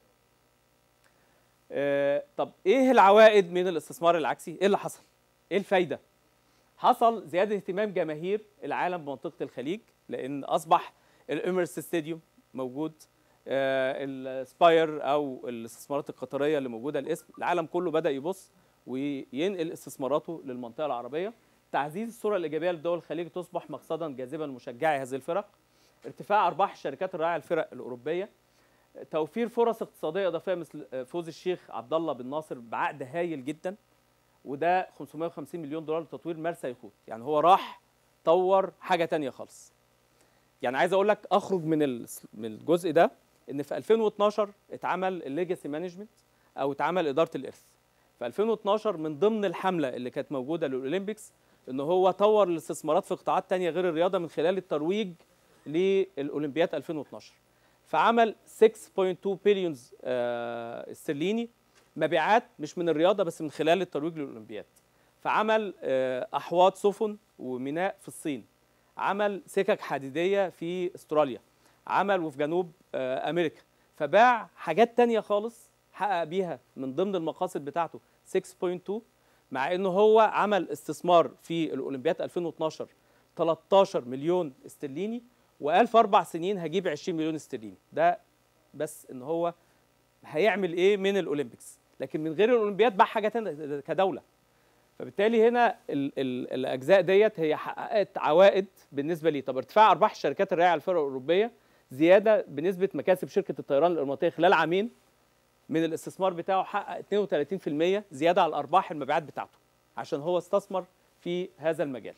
S2: آه، طب ايه العوائد من الاستثمار العكسي ايه اللي حصل ايه الفايده حصل زياده اهتمام جماهير العالم بمنطقه الخليج لان اصبح الاميرس ستاديوم موجود آه، السباير او الاستثمارات القطريه اللي موجوده الاسم العالم كله بدا يبص وينقل استثماراته للمنطقه العربيه تعزيز الصوره الايجابيه لدول الخليج تصبح مقصدا جاذبا لمشجعي هذه الفرق ارتفاع ارباح الشركات الراعيه الفرق الاوروبيه توفير فرص اقتصاديه اضافيه مثل فوز الشيخ عبد الله بن ناصر بعقد هايل جدا وده 550 مليون دولار لتطوير مرسى يخوت يعني هو راح طور حاجه تانية خالص يعني عايز اقول لك اخرج من ال- من الجزء ده ان في 2012 اتعمل الليجاسي مانجمنت او اتعمل اداره الارث في 2012 من ضمن الحمله اللي كانت موجوده للاولمبيكس ان هو طور الاستثمارات في قطاعات تانية غير الرياضه من خلال الترويج للاولمبياد 2012 فعمل 6.2 بليونز آه، استرليني مبيعات مش من الرياضه بس من خلال الترويج للاولمبياد فعمل آه، احواض سفن وميناء في الصين عمل سكك حديديه في استراليا عمل وفي جنوب آه، امريكا فباع حاجات تانية خالص حقق بيها من ضمن المقاصد بتاعته 6.2 مع انه هو عمل استثمار في الاولمبياد 2012 13 مليون استرليني وقال في اربع سنين هجيب 20 مليون استرليني ده بس ان هو هيعمل ايه من الاولمبيكس لكن من غير الاولمبياد باع حاجه تانية كدوله فبالتالي هنا ال ال الاجزاء ديت هي حققت عوائد بالنسبه لي طب ارتفاع ارباح الشركات الراعيه على الفرق الاوروبيه زياده بنسبه مكاسب شركه الطيران الاماراتيه خلال عامين من الاستثمار بتاعه حقق 32% زياده على الارباح المبيعات بتاعته عشان هو استثمر في هذا المجال.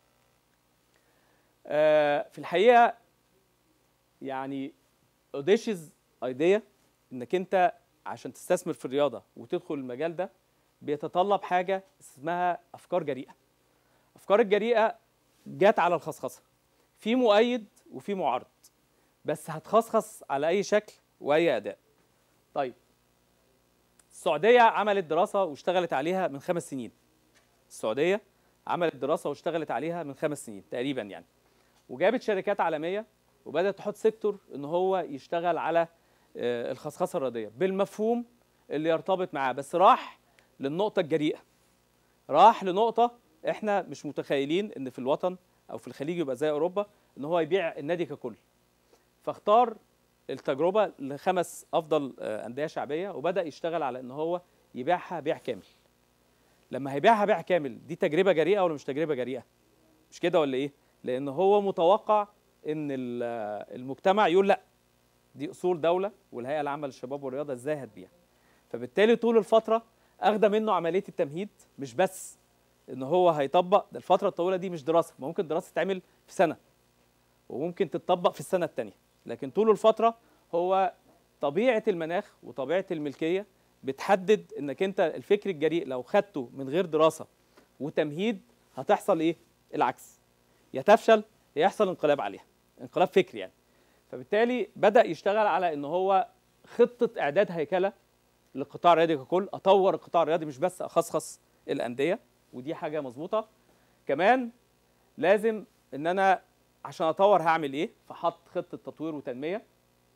S2: آه في الحقيقه يعني اوديشيز ايديا انك انت عشان تستثمر في الرياضه وتدخل المجال ده بيتطلب حاجه اسمها افكار جريئه. افكار الجريئه جت على الخصخصه. في مؤيد وفي معارض. بس هتخصخص على اي شكل واي اداء. طيب السعوديه عملت دراسه واشتغلت عليها من خمس سنين. السعوديه عملت دراسه واشتغلت عليها من خمس سنين تقريبا يعني. وجابت شركات عالميه وبدات تحط سيكتور ان هو يشتغل على الخصخصه الرياضيه بالمفهوم اللي يرتبط معاه بس راح للنقطه الجريئه راح لنقطه احنا مش متخيلين ان في الوطن او في الخليج يبقى زي اوروبا ان هو يبيع النادي ككل فاختار التجربه لخمس افضل انديه شعبيه وبدا يشتغل على ان هو يبيعها بيع كامل لما هيبيعها بيع كامل دي تجربه جريئه ولا مش تجربه جريئه مش كده ولا ايه لان هو متوقع ان المجتمع يقول لا دي اصول دوله والهيئه العامه للشباب والرياضه ازاي هتبيع فبالتالي طول الفتره اخده منه عمليه التمهيد مش بس ان هو هيطبق ده الفتره الطويله دي مش دراسه ممكن دراسه تتعمل في سنه وممكن تتطبق في السنه الثانيه لكن طول الفتره هو طبيعه المناخ وطبيعه الملكيه بتحدد انك انت الفكر الجريء لو خدته من غير دراسه وتمهيد هتحصل ايه العكس يا تفشل يا يحصل انقلاب عليها انقلاب فكري يعني فبالتالي بدا يشتغل على ان هو خطه اعداد هيكله للقطاع الرياضي ككل اطور القطاع الرياضي مش بس اخصخص الانديه ودي حاجه مظبوطه كمان لازم ان انا عشان اطور هعمل ايه فحط خطه تطوير وتنميه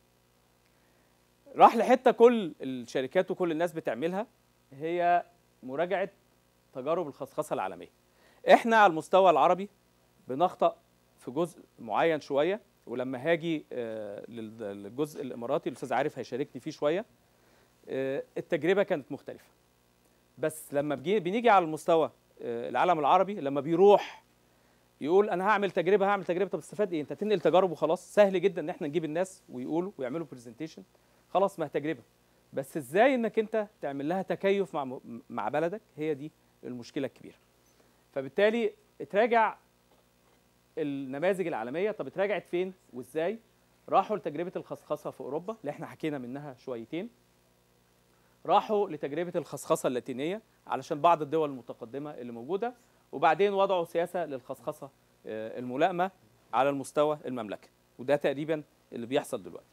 S2: راح لحته كل الشركات وكل الناس بتعملها هي مراجعه تجارب الخصخصه العالميه احنا على المستوى العربي بنخطأ في جزء معين شويه ولما هاجي للجزء الاماراتي الاستاذ عارف هيشاركني فيه شويه التجربه كانت مختلفه بس لما بنيجي على المستوى العالم العربي لما بيروح يقول انا هعمل تجربه هعمل تجربه طب استفاد ايه انت تنقل تجارب وخلاص سهل جدا ان احنا نجيب الناس ويقولوا ويعملوا برزنتيشن خلاص ما هي تجربه بس ازاي انك انت تعمل لها تكيف مع مع بلدك هي دي المشكله الكبيره فبالتالي اتراجع النماذج العالميه طب اتراجعت فين وازاي راحوا لتجربه الخصخصه في اوروبا اللي احنا حكينا منها شويتين راحوا لتجربه الخصخصه اللاتينيه علشان بعض الدول المتقدمه اللي موجوده وبعدين وضعوا سياسه للخصخصه الملائمه على المستوى المملكه وده تقريبا اللي بيحصل دلوقتي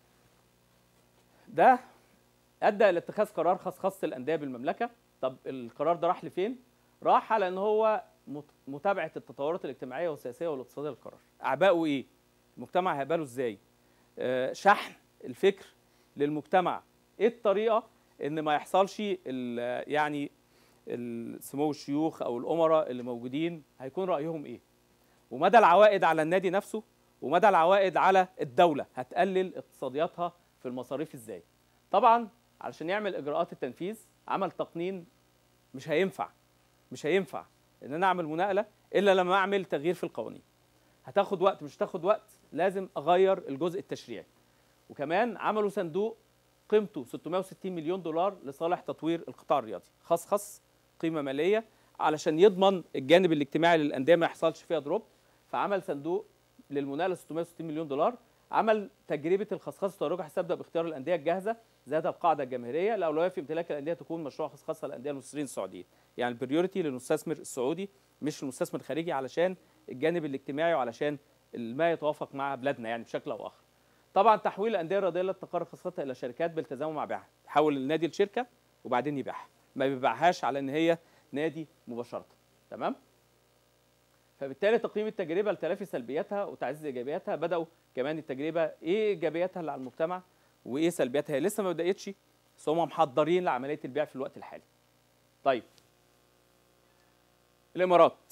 S2: ده ادى الى اتخاذ قرار خصخصه الانديه بالمملكه طب القرار ده راح لفين راح على ان هو متابعه التطورات الاجتماعيه والسياسيه والاقتصاديه للقرار اعباؤه ايه المجتمع هيقبله ازاي آه شحن الفكر للمجتمع ايه الطريقه ان ما يحصلش يعني سمو الشيوخ او الامراء اللي موجودين هيكون رايهم ايه ومدى العوائد على النادي نفسه ومدى العوائد على الدوله هتقلل اقتصادياتها في المصاريف ازاي طبعا علشان يعمل اجراءات التنفيذ عمل تقنين مش هينفع مش هينفع ان انا اعمل مناقله الا لما اعمل تغيير في القوانين هتاخد وقت مش هتاخد وقت لازم اغير الجزء التشريعي وكمان عملوا صندوق قيمته 660 مليون دولار لصالح تطوير القطاع الرياضي خاص خاص قيمه ماليه علشان يضمن الجانب الاجتماعي للانديه ما يحصلش فيها دروب فعمل صندوق للمناقله 660 مليون دولار عمل تجربه الخصخصه والتراجع هتبدا باختيار الانديه الجاهزه ذات القاعده الجماهيريه الاولويه في امتلاك الانديه تكون مشروع خصخصه للانديه المصريين السعوديين يعني البريوريتي للمستثمر السعودي مش المستثمر الخارجي علشان الجانب الاجتماعي وعلشان ما يتوافق مع بلادنا يعني بشكل او اخر طبعا تحويل الانديه الرياضيه التي تقرر خصخصتها الى شركات بالتزامن مع بيعها يحول النادي لشركه وبعدين يبيعها ما بيبيعهاش على ان هي نادي مباشره تمام فبالتالي تقييم التجربه لتلافي سلبياتها وتعزيز ايجابياتها بداوا كمان التجربه ايه ايجابياتها اللي على المجتمع وايه سلبياتها هي لسه ما بداتش بس هم محضرين لعمليه البيع في الوقت الحالي طيب الامارات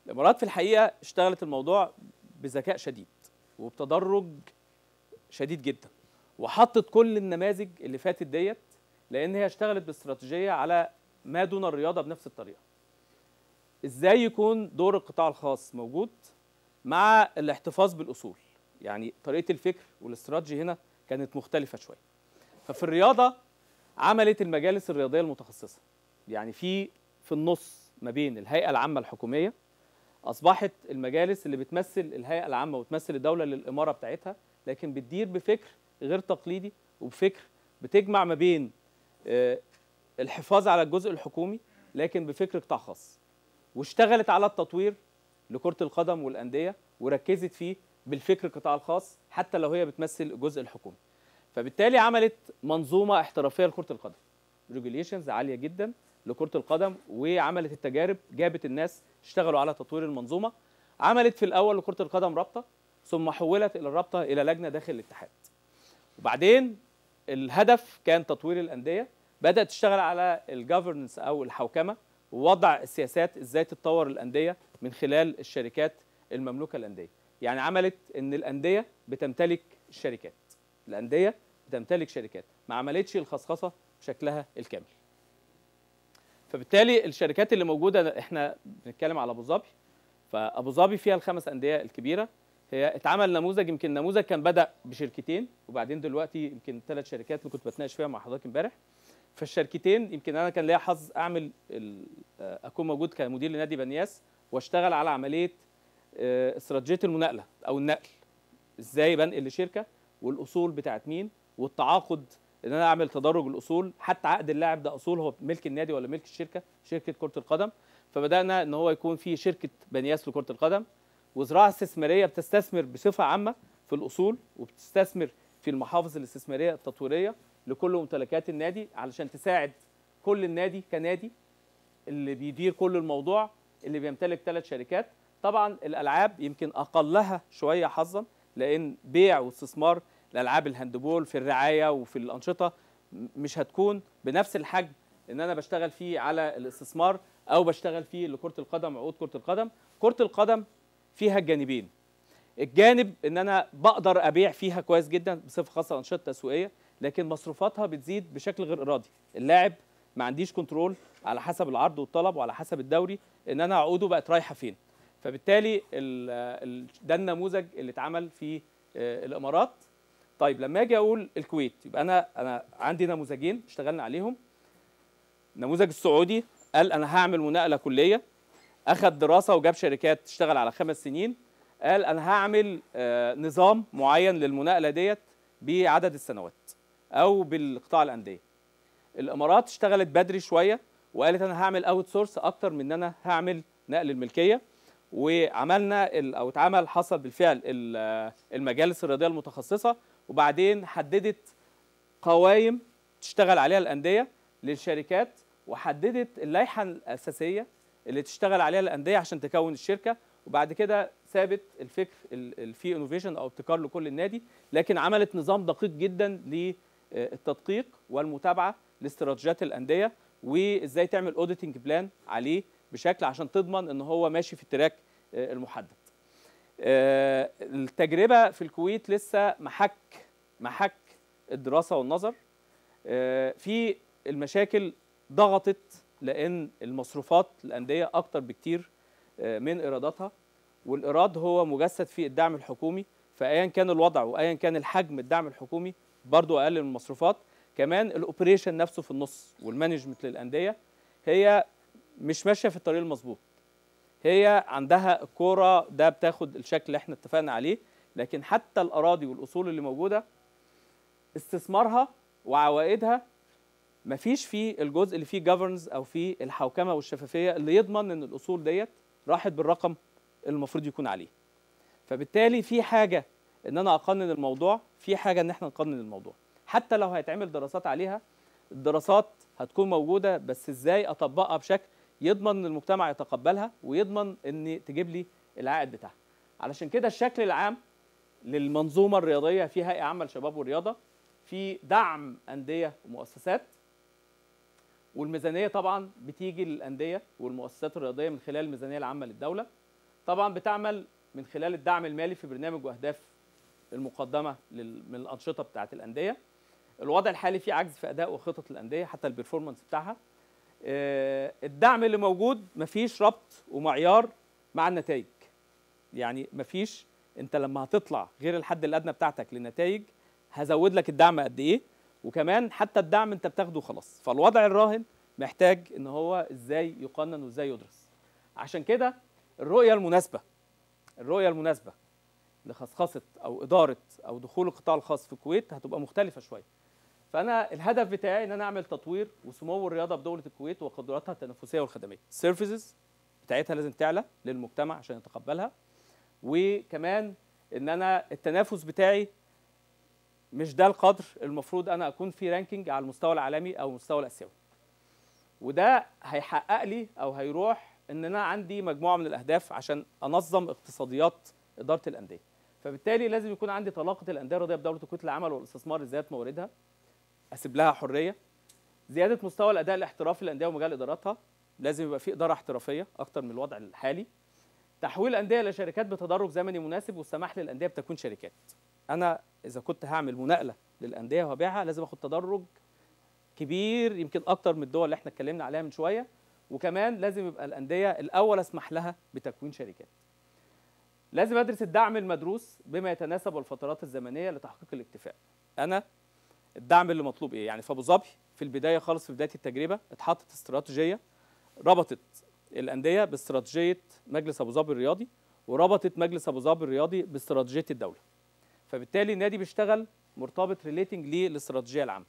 S2: الامارات في الحقيقه اشتغلت الموضوع بذكاء شديد وبتدرج شديد جدا وحطت كل النماذج اللي فاتت ديت لان هي اشتغلت باستراتيجيه على ما دون الرياضه بنفس الطريقه ازاي يكون دور القطاع الخاص موجود مع الاحتفاظ بالاصول يعني طريقه الفكر والاستراتيجي هنا كانت مختلفه شويه ففي الرياضه عملت المجالس الرياضيه المتخصصه يعني في في النص ما بين الهيئه العامه الحكوميه اصبحت المجالس اللي بتمثل الهيئه العامه وتمثل الدوله للاماره بتاعتها لكن بتدير بفكر غير تقليدي وبفكر بتجمع ما بين آه، الحفاظ على الجزء الحكومي لكن بفكر قطاع خاص واشتغلت على التطوير لكرة القدم والأندية وركزت فيه بالفكر القطاع الخاص حتى لو هي بتمثل الجزء الحكومي فبالتالي عملت منظومة احترافية لكرة القدم ريجوليشنز عالية جدا لكرة القدم وعملت التجارب جابت الناس اشتغلوا على تطوير المنظومة عملت في الأول لكرة القدم رابطة ثم حولت إلى الرابطة إلى لجنة داخل الاتحاد وبعدين الهدف كان تطوير الأندية بدأت تشتغل على الجفرنس أو الحوكمة ووضع السياسات ازاي تتطور الانديه من خلال الشركات المملوكه للانديه يعني عملت ان الانديه بتمتلك الشركات الانديه بتمتلك شركات ما عملتش الخصخصه بشكلها الكامل فبالتالي الشركات اللي موجوده احنا بنتكلم على ابو ظبي فابو ظبي فيها الخمس انديه الكبيره هي اتعمل نموذج يمكن نموذج كان بدا بشركتين وبعدين دلوقتي يمكن ثلاث شركات اللي كنت بتناقش فيها مع حضرتك امبارح فالشركتين يمكن انا كان ليا حظ اعمل ال- آه، اكون موجود كمدير لنادي بنياس واشتغل على عمليه آه، استراتيجيه المناقله او النقل ازاي بنقل لشركه والاصول بتاعت مين والتعاقد ان انا اعمل تدرج الاصول حتى عقد اللاعب ده اصول هو ملك النادي ولا ملك الشركه شركه كره القدم فبدانا ان هو يكون في شركه بنياس لكره القدم وزراعه استثماريه بتستثمر بصفه عامه في الاصول وبتستثمر في المحافظ الاستثماريه التطويريه لكل ممتلكات النادي علشان تساعد كل النادي كنادي اللي بيدير كل الموضوع اللي بيمتلك ثلاث شركات طبعا الالعاب يمكن اقلها شويه حظا لان بيع واستثمار الالعاب الهاندبول في الرعايه وفي الانشطه م- مش هتكون بنفس الحجم ان انا بشتغل فيه على الاستثمار او بشتغل فيه لكره القدم عقود كره القدم كره القدم فيها الجانبين الجانب ان انا بقدر ابيع فيها كويس جدا بصفه خاصه انشطه تسويقيه لكن مصروفاتها بتزيد بشكل غير ارادي اللاعب ما عنديش كنترول على حسب العرض والطلب وعلى حسب الدوري ان انا عقوده بقت رايحه فين فبالتالي ال ال ده النموذج اللي اتعمل في آه، الامارات طيب لما اجي اقول الكويت يبقى انا انا عندي نموذجين اشتغلنا عليهم النموذج السعودي قال انا هعمل مناقله كليه اخذ دراسه وجاب شركات تشتغل على خمس سنين قال انا هعمل آه، نظام معين للمناقله ديت بعدد السنوات او بالقطاع الانديه الامارات اشتغلت بدري شويه وقالت انا هعمل اوت سورس اكتر من ان انا هعمل نقل الملكيه وعملنا ال- او اتعمل حصل بالفعل ال- آه، المجالس الرياضيه المتخصصه وبعدين حددت قوائم تشتغل عليها الانديه للشركات وحددت اللائحه الاساسيه اللي تشتغل عليها الانديه عشان تكون الشركه وبعد كده سابت الفكر ال- ال- في انوفيشن او ابتكار لكل النادي لكن عملت نظام دقيق جدا للتدقيق والمتابعه لاستراتيجيات الانديه وازاي تعمل اوديتنج بلان عليه بشكل عشان تضمن ان هو ماشي في التراك آه، المحدد. آه، التجربه في الكويت لسه محك محك الدراسه والنظر آه، في المشاكل ضغطت لان المصروفات الانديه اكتر بكتير آه، من ايراداتها والايراد هو مجسد في الدعم الحكومي فايا كان الوضع وايا كان الحجم الدعم الحكومي برضو اقل من المصروفات كمان الاوبريشن نفسه في النص والمانجمنت للانديه هي مش ماشيه في الطريق المظبوط هي عندها الكوره ده بتاخد الشكل اللي احنا اتفقنا عليه لكن حتى الاراضي والاصول اللي موجوده استثمارها وعوائدها مفيش فيه الجزء اللي فيه جفرنز او فيه الحوكمه والشفافيه اللي يضمن ان الاصول ديت راحت بالرقم اللي المفروض يكون عليه فبالتالي في حاجه ان انا اقنن الموضوع في حاجه ان احنا نقنن الموضوع حتى لو هيتعمل دراسات عليها الدراسات هتكون موجوده بس ازاي اطبقها بشكل يضمن ان المجتمع يتقبلها ويضمن ان تجيب لي العائد بتاعها علشان كده الشكل العام للمنظومه الرياضيه في هيئه عامه للشباب والرياضه في دعم انديه ومؤسسات والميزانيه طبعا بتيجي للانديه والمؤسسات الرياضيه من خلال الميزانيه العامه للدوله طبعا بتعمل من خلال الدعم المالي في برنامج واهداف المقدمه لل- من الانشطه بتاعه الانديه الوضع الحالي فيه عجز في اداء وخطط الانديه حتى البرفورمانس بتاعها آه، الدعم اللي موجود مفيش ربط ومعيار مع النتائج يعني مفيش انت لما هتطلع غير الحد الادنى بتاعتك للنتائج هزود لك الدعم قد ايه وكمان حتى الدعم انت بتاخده خلاص فالوضع الراهن محتاج ان هو ازاي يقنن وازاي يدرس عشان كده الرؤيه المناسبه الرؤيه المناسبه لخصخصه او اداره او دخول القطاع الخاص في الكويت هتبقى مختلفه شويه فانا الهدف بتاعي ان انا اعمل تطوير وسمو الرياضه بدوله الكويت وقدراتها التنافسيه والخدميه السيرفيسز بتاعتها لازم تعلى للمجتمع عشان يتقبلها وكمان ان انا التنافس بتاعي مش ده القدر المفروض انا اكون في رانكينج على المستوى العالمي او المستوى الاسيوي وده هيحقق لي او هيروح ان انا عندي مجموعه من الاهداف عشان انظم اقتصاديات اداره الانديه فبالتالي لازم يكون عندي طلاقه الانديه الرياضيه بدوله الكويت للعمل والاستثمار لزياده مواردها اسيب لها حريه زياده مستوى الاداء الاحترافي للانديه ومجال اداراتها لازم يبقى في اداره احترافيه اكتر من الوضع الحالي تحويل الانديه لشركات بتدرج زمني مناسب والسماح للانديه بتكون شركات انا اذا كنت هعمل مناقله للانديه وهبيعها لازم اخد تدرج كبير يمكن اكتر من الدول اللي احنا اتكلمنا عليها من شويه وكمان لازم يبقى الانديه الاول اسمح لها بتكوين شركات لازم ادرس الدعم المدروس بما يتناسب الفترات الزمنيه لتحقيق الاكتفاء انا الدعم اللي مطلوب ايه يعني في ابو ظبي في البدايه خالص في بدايه التجربه اتحطت استراتيجيه ربطت الانديه باستراتيجيه مجلس ابو ظبي الرياضي وربطت مجلس ابو ظبي الرياضي باستراتيجيه الدوله فبالتالي النادي بيشتغل مرتبط ريليتنج للاستراتيجيه العامه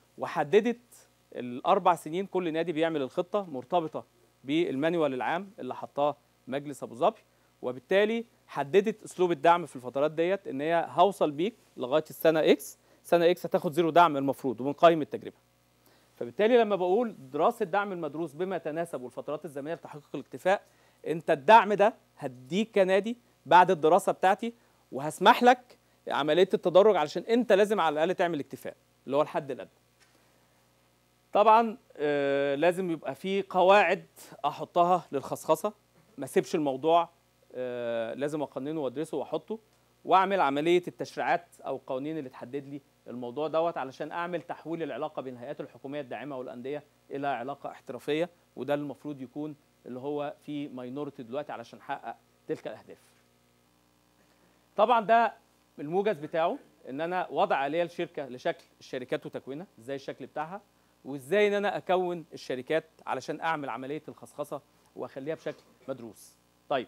S2: وحددت الاربع سنين كل نادي بيعمل الخطه مرتبطه بالمانيوال العام اللي حطاه مجلس ابو ظبي وبالتالي حددت اسلوب الدعم في الفترات ديت ان هي هوصل بيك لغايه السنه اكس سنه اكس هتاخد زيرو دعم المفروض وبنقيم التجربه فبالتالي لما بقول دراسه الدعم المدروس بما يتناسب والفترات الزمنيه لتحقيق الاكتفاء انت الدعم ده هديك كنادي بعد الدراسه بتاعتي وهسمح لك عمليه التدرج علشان انت لازم على الاقل تعمل اكتفاء اللي هو الحد الادنى طبعا آه لازم يبقى في قواعد احطها للخصخصه ما اسيبش الموضوع آه لازم اقننه وادرسه واحطه واعمل عمليه التشريعات او القوانين اللي تحدد لي الموضوع دوت علشان اعمل تحويل العلاقه بين الهيئات الحكوميه الداعمه والانديه الى علاقه احترافيه وده اللي المفروض يكون اللي هو في ماينورتي دلوقتي علشان نحقق تلك الاهداف. طبعا ده الموجز بتاعه ان انا وضع آلية الشركه لشكل الشركات وتكوينها ازاي الشكل بتاعها وازاي ان انا اكون الشركات علشان اعمل عمليه الخصخصه واخليها بشكل مدروس. طيب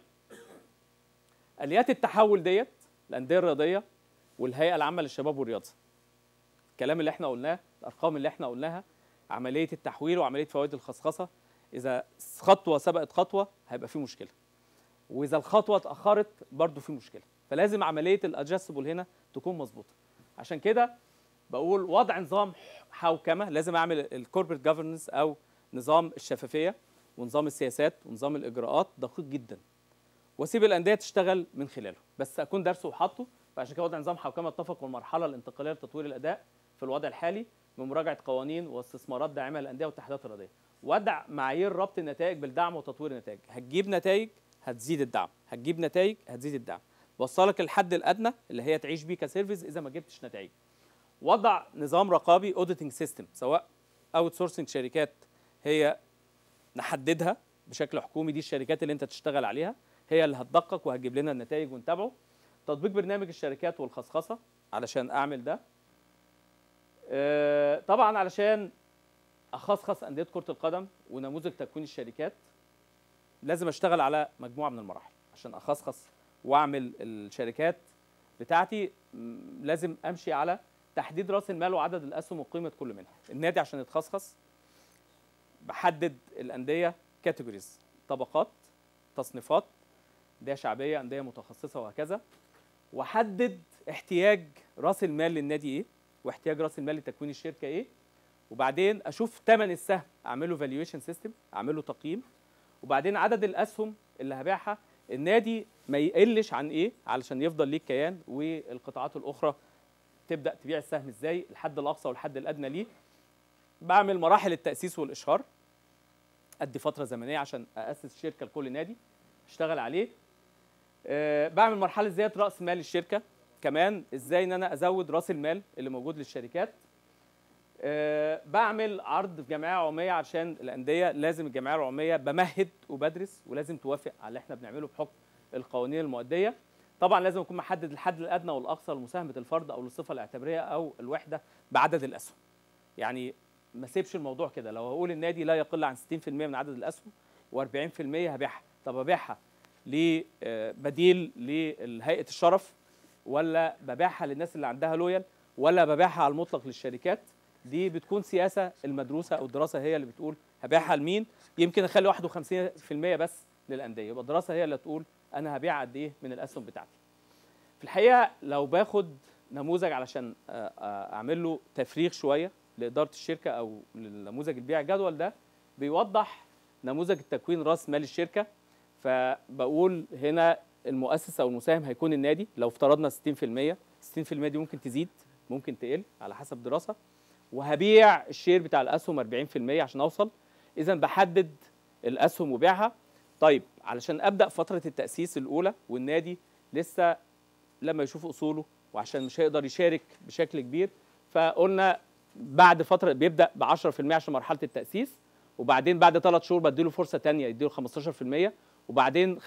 S2: اليات التحول ديت الانديه الرياضيه والهيئه العامه للشباب والرياضه. الكلام اللي احنا قلناه الارقام اللي احنا قلناها عمليه التحويل وعمليه فوائد الخصخصه اذا خطوه سبقت خطوه هيبقى في مشكله. واذا الخطوه اتاخرت برضو في مشكله. فلازم عمليه الادجستبل هنا تكون مظبوطه. عشان كده بقول وضع نظام حوكمه لازم اعمل الكوربريت جفرنس او نظام الشفافيه ونظام السياسات ونظام الاجراءات دقيق جدا واسيب الانديه تشتغل من خلاله بس اكون درسه وحاطه فعشان كده وضع نظام حوكمه اتفق والمرحله الانتقاليه لتطوير الاداء في الوضع الحالي بمراجعه قوانين واستثمارات داعمه للانديه والاتحادات الرياضيه وضع معايير ربط النتائج بالدعم وتطوير النتائج هتجيب نتائج هتزيد الدعم هتجيب نتائج هتزيد الدعم وصلك الحد الادنى اللي هي تعيش بيه كسيرفيس اذا ما جبتش نتائج وضع نظام رقابي اوديتنج سيستم سواء اوت سورسنج شركات هي نحددها بشكل حكومي دي الشركات اللي انت تشتغل عليها هي اللي هتدقق وهتجيب لنا النتائج ونتابعه تطبيق برنامج الشركات والخصخصه علشان اعمل ده آه، طبعا علشان اخصخص انديه كره القدم ونموذج تكوين الشركات لازم اشتغل على مجموعه من المراحل عشان اخصخص واعمل الشركات بتاعتي م، لازم امشي على تحديد راس المال وعدد الاسهم وقيمه كل منها النادي عشان يتخصص بحدد الانديه كاتيجوريز طبقات تصنيفات انديه شعبيه انديه متخصصه وهكذا واحدد احتياج راس المال للنادي ايه واحتياج راس المال لتكوين الشركه ايه وبعدين اشوف ثمن السهم اعمله فالويشن سيستم اعمله تقييم وبعدين عدد الاسهم اللي هبيعها النادي ما يقلش عن ايه علشان يفضل ليك كيان والقطاعات الاخرى تبدا تبيع السهم ازاي الحد الاقصى والحد الادنى ليه بعمل مراحل التاسيس والاشهار ادي فتره زمنيه عشان اسس شركه لكل نادي اشتغل عليه آه، بعمل مرحله زياده راس مال الشركه كمان ازاي ان انا ازود راس المال اللي موجود للشركات آه، بعمل عرض في جمعيه عموميه عشان الانديه لازم الجمعيه العموميه بمهد وبدرس ولازم توافق على اللي احنا بنعمله بحكم القوانين المؤديه طبعا لازم اكون محدد الحد الادنى والاقصى لمساهمه الفرد او للصفه الاعتباريه او الوحده بعدد الاسهم يعني ما سيبش الموضوع كده لو هقول النادي لا يقل عن 60% من عدد الاسهم و40% هبيعها طب ابيعها لبديل لهيئه الشرف ولا ببيعها للناس اللي عندها لويال ولا ببيعها على المطلق للشركات دي بتكون سياسه المدروسه او الدراسه هي اللي بتقول هبيعها لمين يمكن اخلي 51% بس للانديه يبقى الدراسه هي اللي تقول انا هبيع قد ايه من الاسهم بتاعتي في الحقيقه لو باخد نموذج علشان آه، آه، اعمل له تفريغ شويه لاداره الشركه او لنموذج البيع الجدول ده بيوضح نموذج التكوين راس مال الشركه فبقول هنا المؤسس او المساهم هيكون النادي لو افترضنا 60% 60% دي ممكن تزيد ممكن تقل على حسب دراسه وهبيع الشير بتاع الاسهم 40% عشان اوصل اذا بحدد الاسهم وبيعها طيب علشان ابدا فتره التاسيس الاولى والنادي لسه لما يشوف اصوله وعشان مش هيقدر يشارك بشكل كبير فقلنا بعد فتره بيبدا ب 10% عشان مرحله التاسيس وبعدين بعد ثلاث شهور بديله فرصه ثانيه يديله 15% وبعدين 75%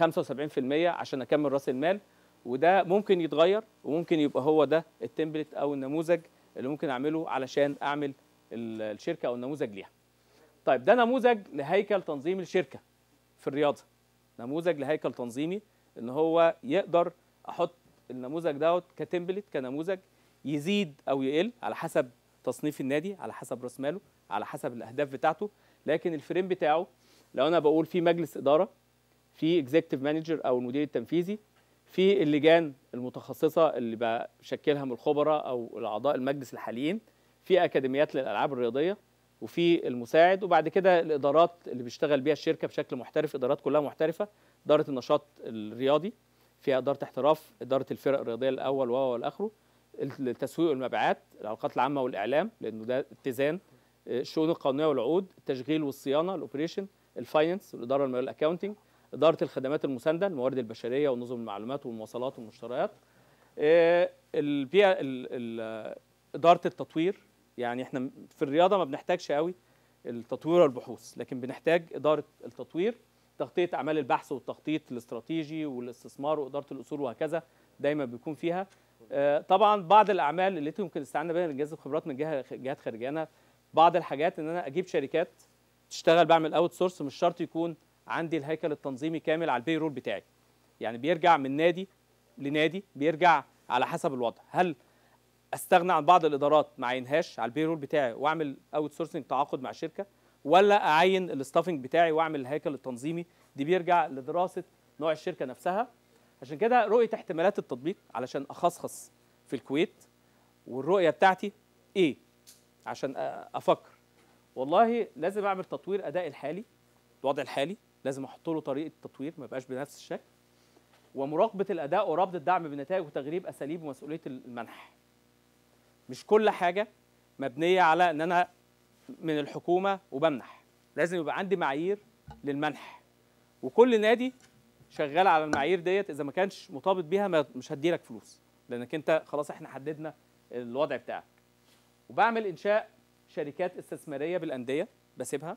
S2: عشان اكمل راس المال وده ممكن يتغير وممكن يبقى هو ده التمبلت او النموذج اللي ممكن اعمله علشان اعمل ال- الشركه او النموذج ليها. طيب ده نموذج لهيكل تنظيم الشركه في الرياضه. نموذج لهيكل تنظيمي ان هو يقدر احط النموذج دوت كتمبلت كنموذج يزيد او يقل على حسب تصنيف النادي على حسب راس ماله على حسب الاهداف بتاعته لكن الفريم بتاعه لو انا بقول في مجلس اداره في اكزيكتيف مانجر او المدير التنفيذي في اللجان المتخصصه اللي بشكلها من الخبراء او الاعضاء المجلس الحاليين في اكاديميات للالعاب الرياضيه وفي المساعد وبعد كده الادارات اللي بيشتغل بيها الشركه بشكل محترف ادارات كلها محترفه اداره النشاط الرياضي فيها اداره احتراف اداره الفرق الرياضيه الاول وهو والاخره التسويق والمبيعات العلاقات العامه والاعلام لانه ده اتزان الشؤون القانونيه والعقود التشغيل والصيانه الاوبريشن الفاينانس الاداره الماليه الاكاونتنج اداره الخدمات المسانده الموارد البشريه ونظم المعلومات والمواصلات والمشتريات آه، البيئه ال- ال- اداره التطوير يعني احنا في الرياضه ما بنحتاجش قوي التطوير والبحوث لكن بنحتاج اداره التطوير تغطيه اعمال البحث والتخطيط الاستراتيجي والاستثمار واداره الاصول وهكذا دايما بيكون فيها آه، طبعا بعض الاعمال اللي يمكن استعنا بها نجذب خبرات من جهه جهات خارجيه انا بعض الحاجات ان انا اجيب شركات تشتغل بعمل اوت سورس مش شرط يكون عندي الهيكل التنظيمي كامل على البي رول بتاعي يعني بيرجع من نادي لنادي بيرجع على حسب الوضع هل استغنى عن بعض الادارات ما اعينهاش على البي رول بتاعي واعمل اوت سورسنج تعاقد مع شركه ولا اعين الاستافنج بتاعي واعمل الهيكل التنظيمي دي بيرجع لدراسه نوع الشركه نفسها عشان كده رؤيه احتمالات التطبيق علشان اخصخص في الكويت والرؤيه بتاعتي ايه عشان أ- افكر والله لازم اعمل تطوير اداء الحالي الوضع الحالي لازم احط له طريقه تطوير ما يبقاش بنفس الشكل ومراقبه الاداء وربط الدعم بنتائج وتغريب اساليب ومسؤوليه المنح مش كل حاجه مبنيه على ان انا من الحكومه وبمنح لازم يبقى عندي معايير للمنح وكل نادي شغال على المعايير ديت اذا ما كانش مرتبط بيها ما- مش هديلك فلوس لانك انت خلاص احنا حددنا الوضع بتاعك وبعمل انشاء شركات استثماريه بالانديه بسيبها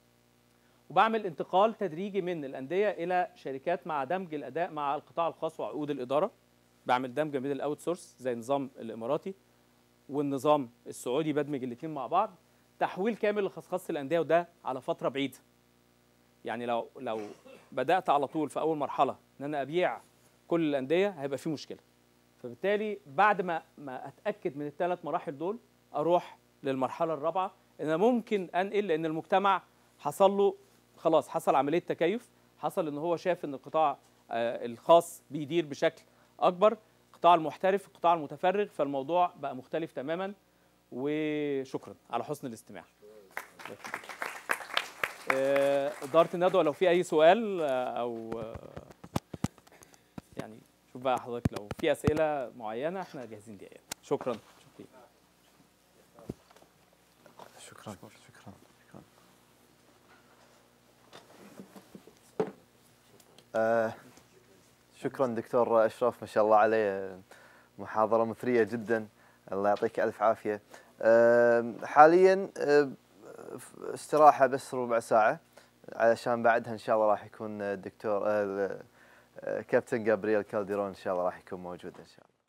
S2: وبعمل انتقال تدريجي من الانديه الى شركات مع دمج الاداء مع القطاع الخاص وعقود الاداره بعمل دمج بين الاوت سورس زي النظام الاماراتي والنظام السعودي بدمج الاثنين مع بعض تحويل كامل لخصخصه الانديه وده على فتره بعيده يعني لو لو بدات على طول في اول مرحله ان انا ابيع كل الانديه هيبقى في مشكله فبالتالي بعد ما ما اتاكد من الثلاث مراحل دول اروح للمرحله الرابعه ان انا ممكن انقل لان المجتمع حصل له خلاص حصل عمليه تكيف حصل ان هو شاف ان القطاع آه، الخاص بيدير بشكل اكبر القطاع المحترف القطاع المتفرغ فالموضوع بقى مختلف تماما وشكرا على حسن الاستماع آه، إدارة الندوة لو في أي سؤال آه، أو آه، يعني شوف بقى حضرتك لو في أسئلة معينة احنا جاهزين ليها يعني. شكرا شكرا
S1: شكرا شكرا شكرا آه شكرا دكتور اشرف ما شاء الله عليه محاضره مثريه جدا الله يعطيك الف عافيه آم، حاليا آم، استراحه بس ربع ساعه علشان بعدها ان شاء الله راح يكون الدكتور آه، آه، كابتن جابرييل كالديرون ان شاء الله راح يكون موجود ان شاء الله